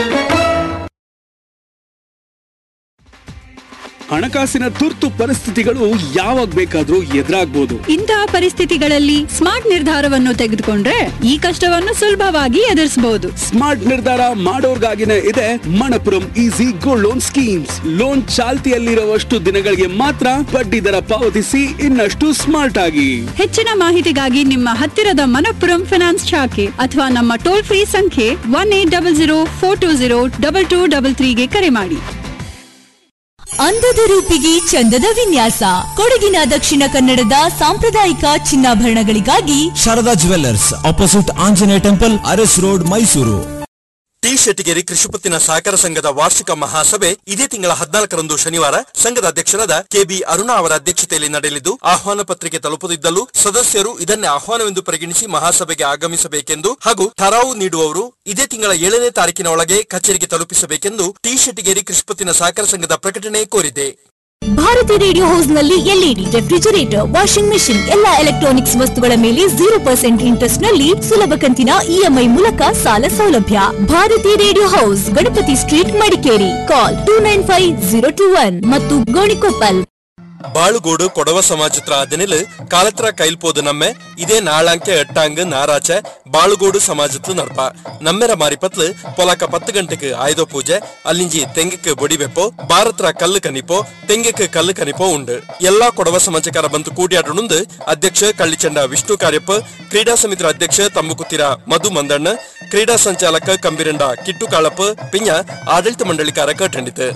[SPEAKER 8] ಹಣಕಾಸಿನ ತುರ್ತು ಪರಿಸ್ಥಿತಿಗಳು ಯಾವಾಗ ಬೇಕಾದ್ರೂ ಎದುರಾಗ್ಬೋದು
[SPEAKER 9] ಇಂತಹ ಪರಿಸ್ಥಿತಿಗಳಲ್ಲಿ ಸ್ಮಾರ್ಟ್ ನಿರ್ಧಾರವನ್ನು ತೆಗೆದುಕೊಂಡ್ರೆ ಈ ಕಷ್ಟವನ್ನು ಸುಲಭವಾಗಿ ಎದುರಿಸಬಹುದು
[SPEAKER 8] ಸ್ಮಾರ್ಟ್ ನಿರ್ಧಾರ ಮಾಡೋರ್ಗಾಗಿನೇ ಇದೆ Manappuram easy gold loan schemes loan ಚಾಲ್ತಿಯಲ್ಲಿರುವಷ್ಟು ದಿನಗಳಿಗೆ ಮಾತ್ರ ಬಡ್ಡಿ ದರ ಪಾವತಿಸಿ ಇನ್ನಷ್ಟು ಸ್ಮಾರ್ಟ್ ಆಗಿ
[SPEAKER 9] ಹೆಚ್ಚಿನ ಮಾಹಿತಿಗಾಗಿ ನಿಮ್ಮ ಹತ್ತಿರದ ಮನಪ್ಪುರಂ ಫಿನಾನ್ಸ್ ಶಾಖೆ ಅಥವಾ ನಮ್ಮ ಟೋಲ್ ಫ್ರೀ ಸಂಖ್ಯೆ one eight double zero four two zero double two double ತ್ರೀಗೆ ಕರೆ ಮಾಡಿ
[SPEAKER 10] ಅಂದದ ರೂಪಿಗೆ ಚಂದದ ವಿನ್ಯಾಸ ಕೊಡಗಿನ ದಕ್ಷಿಣ ಕನ್ನಡದ ಸಾಂಪ್ರದಾಯಿಕ ಚಿನ್ನಾಭರಣಗಳಿಗಾಗಿ
[SPEAKER 11] Sharada jewellers opposite Anjaneya temple Aras road Mysuru
[SPEAKER 12] T Shettigeri ಕೃಷಿಪತ್ತಿನ ಸಹಕಾರ ಸಂಘದ ವಾರ್ಷಿಕ ಮಹಾಸಭೆ ಇದೇ ತಿಂಗಳ ಹದಿನಾಲ್ಕರಂದು ಶನಿವಾರ ಸಂಘದ ಅಧ್ಯಕ್ಷರಾದ ಕೆಬಿ ಅರುಣಾ ಅವರ ಅಧ್ಯಕ್ಷತೆಯಲ್ಲಿ ನಡೆಯಲಿದ್ದು ಆಹ್ವಾನ ಪತ್ರಿಕೆ ತಲುಪದಿದ್ದಲು ಸದಸ್ಯರು ಇದನ್ನೇ ಆಹ್ವಾನವೆಂದು ಪರಿಗಣಿಸಿ ಮಹಾಸಭೆಗೆ ಆಗಮಿಸಬೇಕೆಂದು ಹಾಗೂ ಠರಾವು ನೀಡುವವರು ಇದೇ ತಿಂಗಳ ಏಳನೇ ತಾರೀಕಿನ ಒಳಗೆ ಕಚೇರಿಗೆ ತಲುಪಿಸಬೇಕೆಂದು ಟಿ ಶೆಟ್ಟಿಗೇರಿ ಕೃಷಿಪತ್ತಿನ ಸಹಕಾರ ಸಂಘದ ಪ್ರಕಟಣೆ ಕೋರಿದೆ
[SPEAKER 10] ಭಾರತಿ ರೇಡಿಯೋ ಹೌಸ್ ನಲ್ಲಿ ಎಲ್ಇಡಿ ರೆಫ್ರಿಜರೇಟರ್ ವಾಷಿಂಗ್ ಮೆಷಿನ್ ಎಲ್ಲಾ ಎಲೆಕ್ಟ್ರಾನಿಕ್ಸ್ ವಸ್ತುಗಳ ಮೇಲೆ ಜೀರೋ ಪರ್ಸೆಂಟ್ ಇಂಟ್ರೆಸ್ಟ್ ನಲ್ಲಿ ಸುಲಭ ಕಂತಿನ ಇಎಂಐ ಮೂಲಕ ಸಾಲ ಸೌಲಭ್ಯ Bharati radio house Ganapati street Madikeri call two nine five zero two one ಮತ್ತು ಗೋಣಿಕೊಪ್ಪಲ್
[SPEAKER 12] ಬಾಳುಗೋಡು ಕೊಡವ ಸಮಾಜತ್ರ ಅದನಿಲ್ ಕಾಲತ್ರ ಕೈಲ್ಪೋದು ನಮ್ಮೆ ಇದೇ ನಾಳಾಂಕೆ ಎಟ್ಟಾಂಗ್ ನಾರಾಚೆ ಬಾಳುಗೋಡು ಸಮಾಜತ್ಲು ನಡ್ಪ ನಮ್ಮೆರ ಮಾರಿಪತ್ಲು ಪೊಲಕ ಪತ್ತು ಗಂಟೆಗೆ ಆಯ್ದೋ ಪೂಜೆ ಅಲ್ಲಿಂಜಿ ತೆಂಗಕ್ಕೆ ಬೊಡಿಬೆಪ್ಪೋ ಬಾರತ್ರ ಕಲ್ಲು ಕನಿಪೋ ತೆಂಗಕ್ಕೆ ಕಲ್ಲು ಕನಿಪೋ ಉಂಡು ಎಲ್ಲಾ ಕೊಡವ ಸಮಾಜಕಾರ ಬಂತು ಕೂಡಿಯಾಡುನುಂದು ಅಧ್ಯಕ್ಷ ಕಳ್ಳಿಚಂಡ ವಿಷ್ಣು ಕಾರ್ಯಪ್ಪ ಕ್ರೀಡಾ ಸಮಿತಿರ ಅಧ್ಯಕ್ಷ ತಂಬುಕುತ್ತಿರ ಮಧು ಮಂದಣ್ಣ ಕ್ರೀಡಾ ಸಂಚಾಲಕ ಕಂಬಿರಂಡ ಕಿಟ್ಟು ಕಾಳಪ್ಪ ಪಿಂಜ ಆಡಳಿತ ಮಂಡಳಿಕಾರ ಕಟ್ಟಂಡಿತು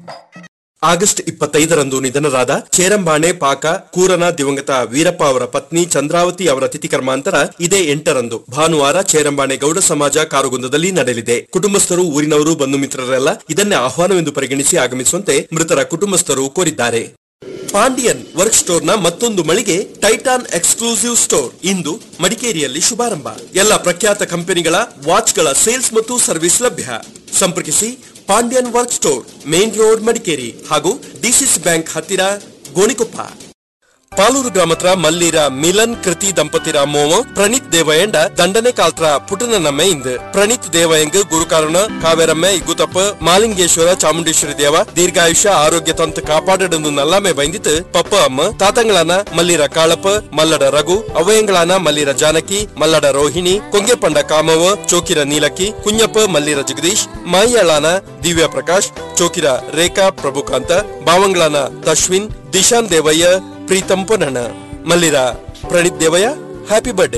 [SPEAKER 12] ಆಗಸ್ಟ್ ಇಪ್ಪತ್ತೈದರಂದು ನಿಧನರಾದ ಚೇರಂಬಾಣೆ ಪಾಕ ಕೂರನ ದಿವಂಗತ ವೀರಪ್ಪ ಅವರ ಪತ್ನಿ ಚಂದ್ರಾವತಿ ಅವರ ತಿಥಿ ಕರ್ಮಾಂತರ ಇದೇ ಎಂಟರಂದು ಭಾನುವಾರ ಚೇರಂಬಾಣೆ ಗೌಡ ಸಮಾಜ ಕಾರುಗುಂದದಲ್ಲಿ ನಡೆಯಲಿದೆ ಕುಟುಂಬಸ್ಥರು ಊರಿನವರು ಬಂಧು ಮಿತ್ರರೆಲ್ಲ ಇದನ್ನೇ ಆಹ್ವಾನವೆಂದು ಪರಿಗಣಿಸಿ ಆಗಮಿಸುವಂತೆ ಮೃತರ ಕುಟುಂಬಸ್ಥರು ಕೋರಿದ್ದಾರೆ ಪಾಂಡಿಯನ್ ವರ್ಕ್ ಸ್ಟೋರ್ನ ಮತ್ತೊಂದು ಮಳಿಗೆ ಟೈಟಾನ್ ಎಕ್ಸ್ಕ್ಲೂಸಿವ್ ಸ್ಟೋರ್ ಇಂದು ಮಡಿಕೇರಿಯಲ್ಲಿ ಶುಭಾರಂಭ ಎಲ್ಲ ಪ್ರಖ್ಯಾತ ಕಂಪನಿಗಳ ವಾಚ್ಗಳ ಸೇಲ್ಸ್ ಮತ್ತು ಸರ್ವಿಸ್ ಲಭ್ಯ ಸಂಪರ್ಕಿಸಿ Pandyan work store main road Madikeri ಹಾಗೂ ಡಿಸಿಸಿ ಬ್ಯಾಂಕ್ ಹತ್ತಿರ ಗೋಣಿಕೊಪ್ಪ ಪಾಲೂರು ಗ್ರಾಮತ್ರ ಮಲ್ಲೀರ ಮಿಲನ್ ಕೃತಿ ದಂಪತಿರ ಮೋವ ಪ್ರಣೀತ್ ದೇವಯಂಡ ದಂಡನೆ ಕಾಲ್ತ್ರ ಪುಟನ ನಮ್ಮೆ ಇಂದು ಪ್ರಣೀತ್ ದೇವಯಂಗ್ ಗುರುಕಾರಣ ಕಾವೇರಮ್ಮೆ ಇಗುತಪ್ಪ ಮಾಲಿಂಗೇಶ್ವರ ಚಾಮುಂಡೇಶ್ವರಿ ದೇವ ದೀರ್ಘಾಯುಷ್ಯ ಆರೋಗ್ಯ ತಂತು ಕಾಪಾಡಡನ್ನು ನಲ್ಲಾಮೆ ಬೈಂದಿತ್ತು ಪಪ್ಪ ಅಮ್ಮ ತಾತಂಗಳಾನ ಮಲ್ಲೀರ ಕಾಳಪ್ಪ ಮಲ್ಲಡ ರಘು ಅವಯಂಗಳಾನ ಮಲ್ಲೀರ ಜಾನಕಿ ಮಲ್ಲಡ ರೋಹಿಣಿ ಕೊಂಗೆಪಂಡ ಕಾಮವ ಚೋಕಿರ ನೀಲಕ್ಕಿ ಕುഞ്ഞಪ್ಪ ಮಲ್ಲೀರ ಜಗದೀಶ್ ಮಾಯಿಯಾಳಾನ ದಿವ್ಯ ಪ್ರಕಾಶ್ ಚೋಕಿರ ರೇಖಾ ಪ್ರಭುಕಾಂತ ಬಾವಂಗಳಾನ ತಶ್ವಿನ್ ದಿಶಾನ್ ದೇವಯ್ಯ ಪ್ರೀತಂ ಪೊನ್ನಣ್ಣ ಮಲ್ಲಿರ ಪ್ರಣೀತ್ ದೇವಯ್ಯ ಹ್ಯಾಪಿ ಬರ್ಡೇ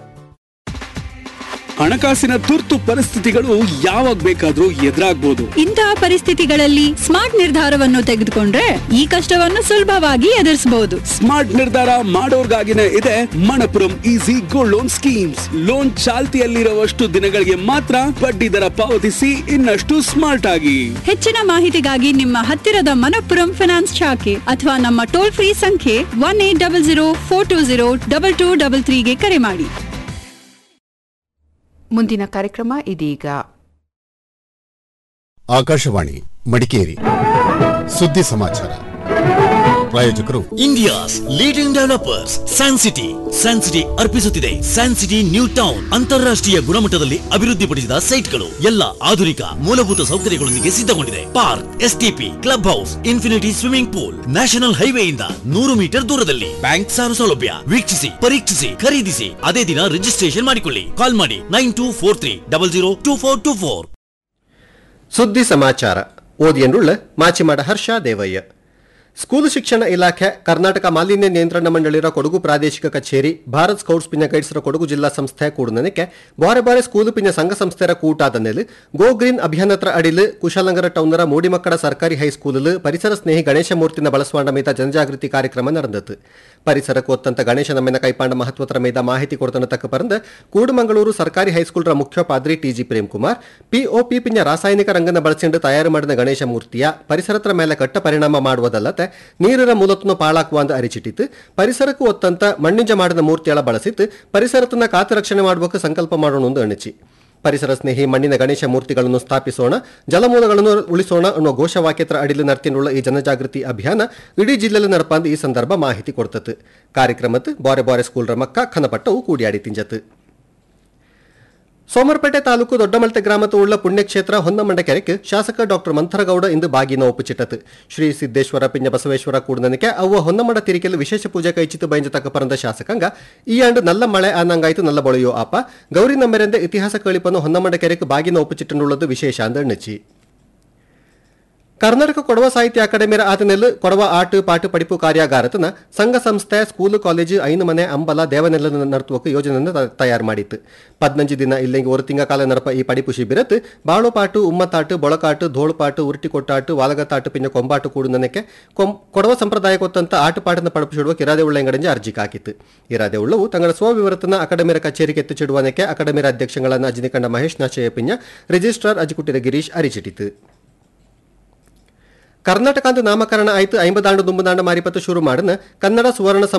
[SPEAKER 8] ಹಣಕಾಸಿನ ತುರ್ತು ಪರಿಸ್ಥಿತಿಗಳು ಯಾವಾಗ ಬೇಕಾದ್ರೂ ಎದುರಾಗ್ಬೋದು
[SPEAKER 9] ಇಂತಹ ಪರಿಸ್ಥಿತಿಗಳಲ್ಲಿ ಸ್ಮಾರ್ಟ್ ನಿರ್ಧಾರವನ್ನು ತೆಗೆದುಕೊಂಡ್ರೆ ಈ ಕಷ್ಟವನ್ನು ಸುಲಭವಾಗಿ ಎದುರಿಸಬಹುದು
[SPEAKER 8] ಸ್ಮಾರ್ಟ್ ನಿರ್ಧಾರ ಮಾಡೋರ್ಗಾಗಿನೇ ಇದೆ Manappuram easy gold loan schemes loan ಚಾಲ್ತಿಯಲ್ಲಿರುವಷ್ಟು ದಿನಗಳಿಗೆ ಮಾತ್ರ ಬಡ್ಡಿ ದರ ಪಾವತಿಸಿ ಇನ್ನಷ್ಟು ಸ್ಮಾರ್ಟ್ ಆಗಿ
[SPEAKER 9] ಹೆಚ್ಚಿನ ಮಾಹಿತಿಗಾಗಿ ನಿಮ್ಮ ಹತ್ತಿರದ ಮನಪ್ಪುರಂ ಫಿನಾನ್ಸ್ ಶಾಖೆ ಅಥವಾ ನಮ್ಮ ಟೋಲ್ ಫ್ರೀ ಸಂಖ್ಯೆ one eight double zero four two zero double two double ತ್ರೀಗೆ ಕರೆ ಮಾಡಿ
[SPEAKER 3] ಮುಂದಿನ ಕಾರ್ಯಕ್ರಮ ಇದೀಗ
[SPEAKER 13] ಆಕಾಶವಾಣಿ ಮಡಿಕೇರಿ ಸುದ್ದಿ ಸಮಾಚಾರ ಪ್ರಾಯೋಜಕರು
[SPEAKER 11] India's leading developers San City San City ಅರ್ಪಿಸುತ್ತಿದೆ ಸ್ಯಾನ್ ಸಿಟಿ ನ್ಯೂ ಟೌನ್ ಅಂತಾರಾಷ್ಟ್ರೀಯ ಗುಣಮಟ್ಟದಲ್ಲಿ ಅಭಿವೃದ್ಧಿಪಡಿಸಿದ ಸೈಟ್ಗಳು ಎಲ್ಲ ಆಧುನಿಕ ಮೂಲಭೂತ ಸೌಕರ್ಯಗಳೊಂದಿಗೆ ಸಿದ್ಧಗೊಂಡಿದೆ park STP club house infinity swimming pool national ಹೈವೇಯಿಂದ ನೂರು ಮೀಟರ್ ದೂರದಲ್ಲಿ ಬ್ಯಾಂಕ್ ಸಾಲ ಸೌಲಭ್ಯ ವೀಕ್ಷಿಸಿ ಪರೀಕ್ಷಿಸಿ ಖರೀದಿಸಿ ಅದೇ ದಿನ ರಿಜಿಸ್ಟ್ರೇಷನ್ ಮಾಡಿಕೊಳ್ಳಿ ಕಾಲ್ ಮಾಡಿ nine two four three double zero two four two four
[SPEAKER 14] ಸುದ್ದಿ ಸಮಾಚಾರ ಓದಿಯನ್ನುಳ್ಳ ಮಾಚಿಮಾಡ ಹರ್ಷ ದೇವಯ್ಯ ಸ್ಕೂಲ್ ಶಿಕ್ಷಣ ಇಲಾಖೆ ಕರ್ನಾಟಕ ಮಾಲಿನ್ಯ ನಿಯಂತ್ರಣ ಮಂಡಳಿರ ಕೊಡಗು ಪ್ರಾದೇಶಿಕ ಕಚೇರಿ ಭಾರತ್ ಸ್ಕೌಟ್ಸ್ ಪಿನ ಗೈಡ್ಸ್ರ ಕೊಡಗು ಜಿಲ್ಲಾ ಸಂಸ್ಥೆ ಕೂಡನಕ್ಕೆ ಬಾರೆ ಬಾರೆ ಸ್ಕೂಲ್ ಪಿನ ಸಂಘ ಸಂಸ್ಥೆರ ಕೂಟಾದ ನೆಲೆ ಗೋ ಗ್ರೀನ್ ಅಭಿಯಾನತ್ರ ಅಡಿಲ್ ಕುಶಾಲನಗರ ಟೌನರ ಮೂಡಿಮಕ್ಕಳ ಸರ್ಕಾರಿ ಹೈಸ್ಕೂಲ್ ಪರಿಸರ ಸ್ನೇಹಿ ಗಣೇಶ ಮೂರ್ತಿನ ಬಳಸುವಾಂಡ ಮೇತ ಜನಜಾಗೃತಿ ಕಾರ್ಯಕ್ರಮ ನಡೆದತ್ತು ಪರಿಸರಕ್ಕೆ ಒತ್ತಂತ ಗಣೇಶ ನಮ್ಮೆನ ಕೈಪಾಂಡ ಮಹತ್ವತರ ಮೇದ ಮಾಹಿತಿ ಕೊಡ್ತನ ತಕ್ಕ ಪರಂದ ಕೂಡುಮಂಗಳೂರು ಸರ್ಕಾರಿ ಹೈಸ್ಕೂಲ್ರ ಮುಖ್ಯೋಪಾದ್ರಿ ಟಿಜಿ ಪ್ರೇಮ್ಕುಮಾರ್ ಪಿಒಪಿ ಪಿಂಜ ರಾಸಾಯನಿಕ ರಂಗನ ಬಳಸಿಕೊಂಡು ತಯಾರು ಮಾಡಿದ ಗಣೇಶ ಮೂರ್ತಿಯ ಪರಿಸರತ್ರ ಮೇಲೆ ಕಟ್ಟ ಪರಿಣಾಮ ಮಾಡುವುದಲ್ಲದೆ ನೀರಿನ ಮೂಲತನ್ನು ಪಾಳಾಕುವ ಅಂತ ಅರಿಚಿಟ್ಟಿತ್ತು ಪರಿಸರಕ್ಕೂ ಒತ್ತಂತ ಮಣ್ಣಿಂಜ ಮಾಡಿದ ಮೂರ್ತಿಗಳ ಬಳಸಿತ್ತು ಪರಿಸರತನ್ನ ಕಾತು ರಕ್ಷಣೆ ಮಾಡುವಕ್ಕೆ ಸಂಕಲ್ಪ ಮಾಡೋಣ ಎಂದು ಅಣಿಚಿ ಪರಿಸರ ಸ್ನೇಹಿ ಮಣ್ಣಿನ ಗಣೇಶ ಮೂರ್ತಿಗಳನ್ನು ಸ್ಥಾಪಿಸೋಣ ಜಲಮೂಲಗಳನ್ನು ಉಳಿಸೋಣ ಅನ್ನೋ ಘೋಷವಾಕ್ಯತ್ರ ಅಡಿಲು ನರ್ತಿನುಳ್ಳ ಈ ಜನಜಾಗೃತಿ ಅಭಿಯಾನ ಇಡೀ ಜಿಲ್ಲೆಯಲ್ಲಿ ನಡಪಂದು ಈ ಸಂದರ್ಭ ಮಾಹಿತಿ ಕೊಡ್ತತ್ತು ಕಾರ್ಯಕ್ರಮತ್ತು ಬಾರೆ ಬಾರೆ ಸ್ಕೂಲ್ರ ಮಕ್ಕ ಖನಪಟ್ಟವು ಕೂಡಿಯಾಡಿ ತಿಂಜತ್ತು ಸೋಮರ್ಪೇಟೆ ತಾಲೂಕು ದೊಡ್ಡಮಲ್ತೆ ಗ್ರಾಮದ ಉಳ್ಳ ಪುಣ್ಯಕ್ಷೇತ್ರ ಹೊನ್ನಮಂಡ ಕೆರೆಗೆ ಶಾಸಕ ಡಾಕ್ಟರ್ ಮಂಥರಗೌಡ ಇಂದು ಬಾಗಿನ ಒಪ್ಪುಚಿಟ್ಟತು ಶ್ರೀ ಸಿದ್ದೇಶ್ವರ ಪಿಂಜ ಬಸವೇಶ್ವರ ಕೂಡನಕ್ಕೆ ಅವ್ವ ಹೊನ್ನಮಂಡ ತಿರಿಕೆಲು ವಿಶೇಷ ಪೂಜೆ ಕೈಚಿತು ಬೈಂಜ ತಕ್ಕ ಪರಂದ ಶಾಸಕಾಂಗ ಈ ಆಂಡು ನಲ್ಲ ಮಳೆ ಆನಂಗಾಯ್ತು ನಲ್ಲ ಬೊಳೆಯೋ ಆಪ ಗೌರಿ ನಮ್ಮೆರೆಂದ ಇತಿಹಾಸ ಕಳಿಪನ್ನು ಹೊನ್ನಮಂಡ ಕೆರೆಗೆ ಬಾಗಿನ ಒಪ್ಪುಚಿಟ್ಟನುಳ್ಳದು ವಿಶೇಷ ಅಂದಣ್ಣಚಿ ಕರ್ನಾಟಕ ಕೊಡವ ಸಾಹಿತ್ಯ ಅಕಾಡೆಮಿಯ ಆತನೆಲ್ಲು ಕೊಡವ ಆಟು ಪಾಟು ಪಡಿಪು ಕಾರ್ಯಾಗಾರತನ ಸಂಘ ಸಂಸ್ಥೆ ಸ್ಕೂಲು ಕಾಲೇಜು ಐನು ಮನೆ ಅಂಬಲ ದೇವನೆಲ್ಲ ನರ್ತುವಕ್ಕೆ ಯೋಜನೆಯನ್ನು ತ- ತಯಾರು ಮಾಡಿತ್ತು ಪದ್ನಂಜು ದಿನ ಇಲ್ಲಿಂಗೆ ಒಂದು ತಿಂಗ ಕಾಲ ನಡಪ ಈ ಪಡಿಪು ಶಿಬಿರತ್ ಬಾಳುಪಾಟು ಉಮ್ಮತ್ತಾಟು ಬೊಳಕಾಟು ಧೋಳುಪಾಟು ಉರುಟಿ ಕೊಟ್ಟಾಟು ವಾಲಗತಾಟು ಪಿನ್ನ ಕೊಂಬಾಟು ಕೂಡು ನನಕ್ಕೆ ಕೊಂ ಕೊಡವ ಸಂಪ್ರದಾಯ ಕೊತ್ತಂತ ಆಟಪಾಟನ ಪಡಪಿಸಿಡುವ ಕಿರಾದೆ ಉಳ್ಳಂಗಡಂಜಿ ಅರ್ಜಿ ಹಾಕಿತ್ತು ಇರಾದೆ ಉಳ್ಳವು ತಂಗಳ ಸ್ವವಿವರತನ ಅಕಾಡೆಮಿಯ ಕಚೇರಿಗೆ ಎತ್ತುಚಿಡುವನಕ್ಕೆ ಅಕಾಡೆಮಿಯ ಅಧ್ಯಕ್ಷಗಳನ್ನ ಅಜಿನಿಕಂಡ ಮಹೇಶ್ ನಾಚಯ್ಯ ಪಿಂಜ ರಿಜಿಸ್ಟ್ರಾರ್ ಅಜಿಕುಟ್ಟಿರ ಗಿರೀಶ್ ಅರಿಚಿಟ್ಟಿತು ಕರ್ನಾಟಕ ಅಂತ ನಾಮಕರಣ ಆಯ್ತು ಐಂಬದಾಂಡು ದುಂಬದಾಂಡ ಮಾರಿಪತ್ತು ಶುರು ಮಾಡನ ಕನ್ನಡ ಸುವರ್ಣ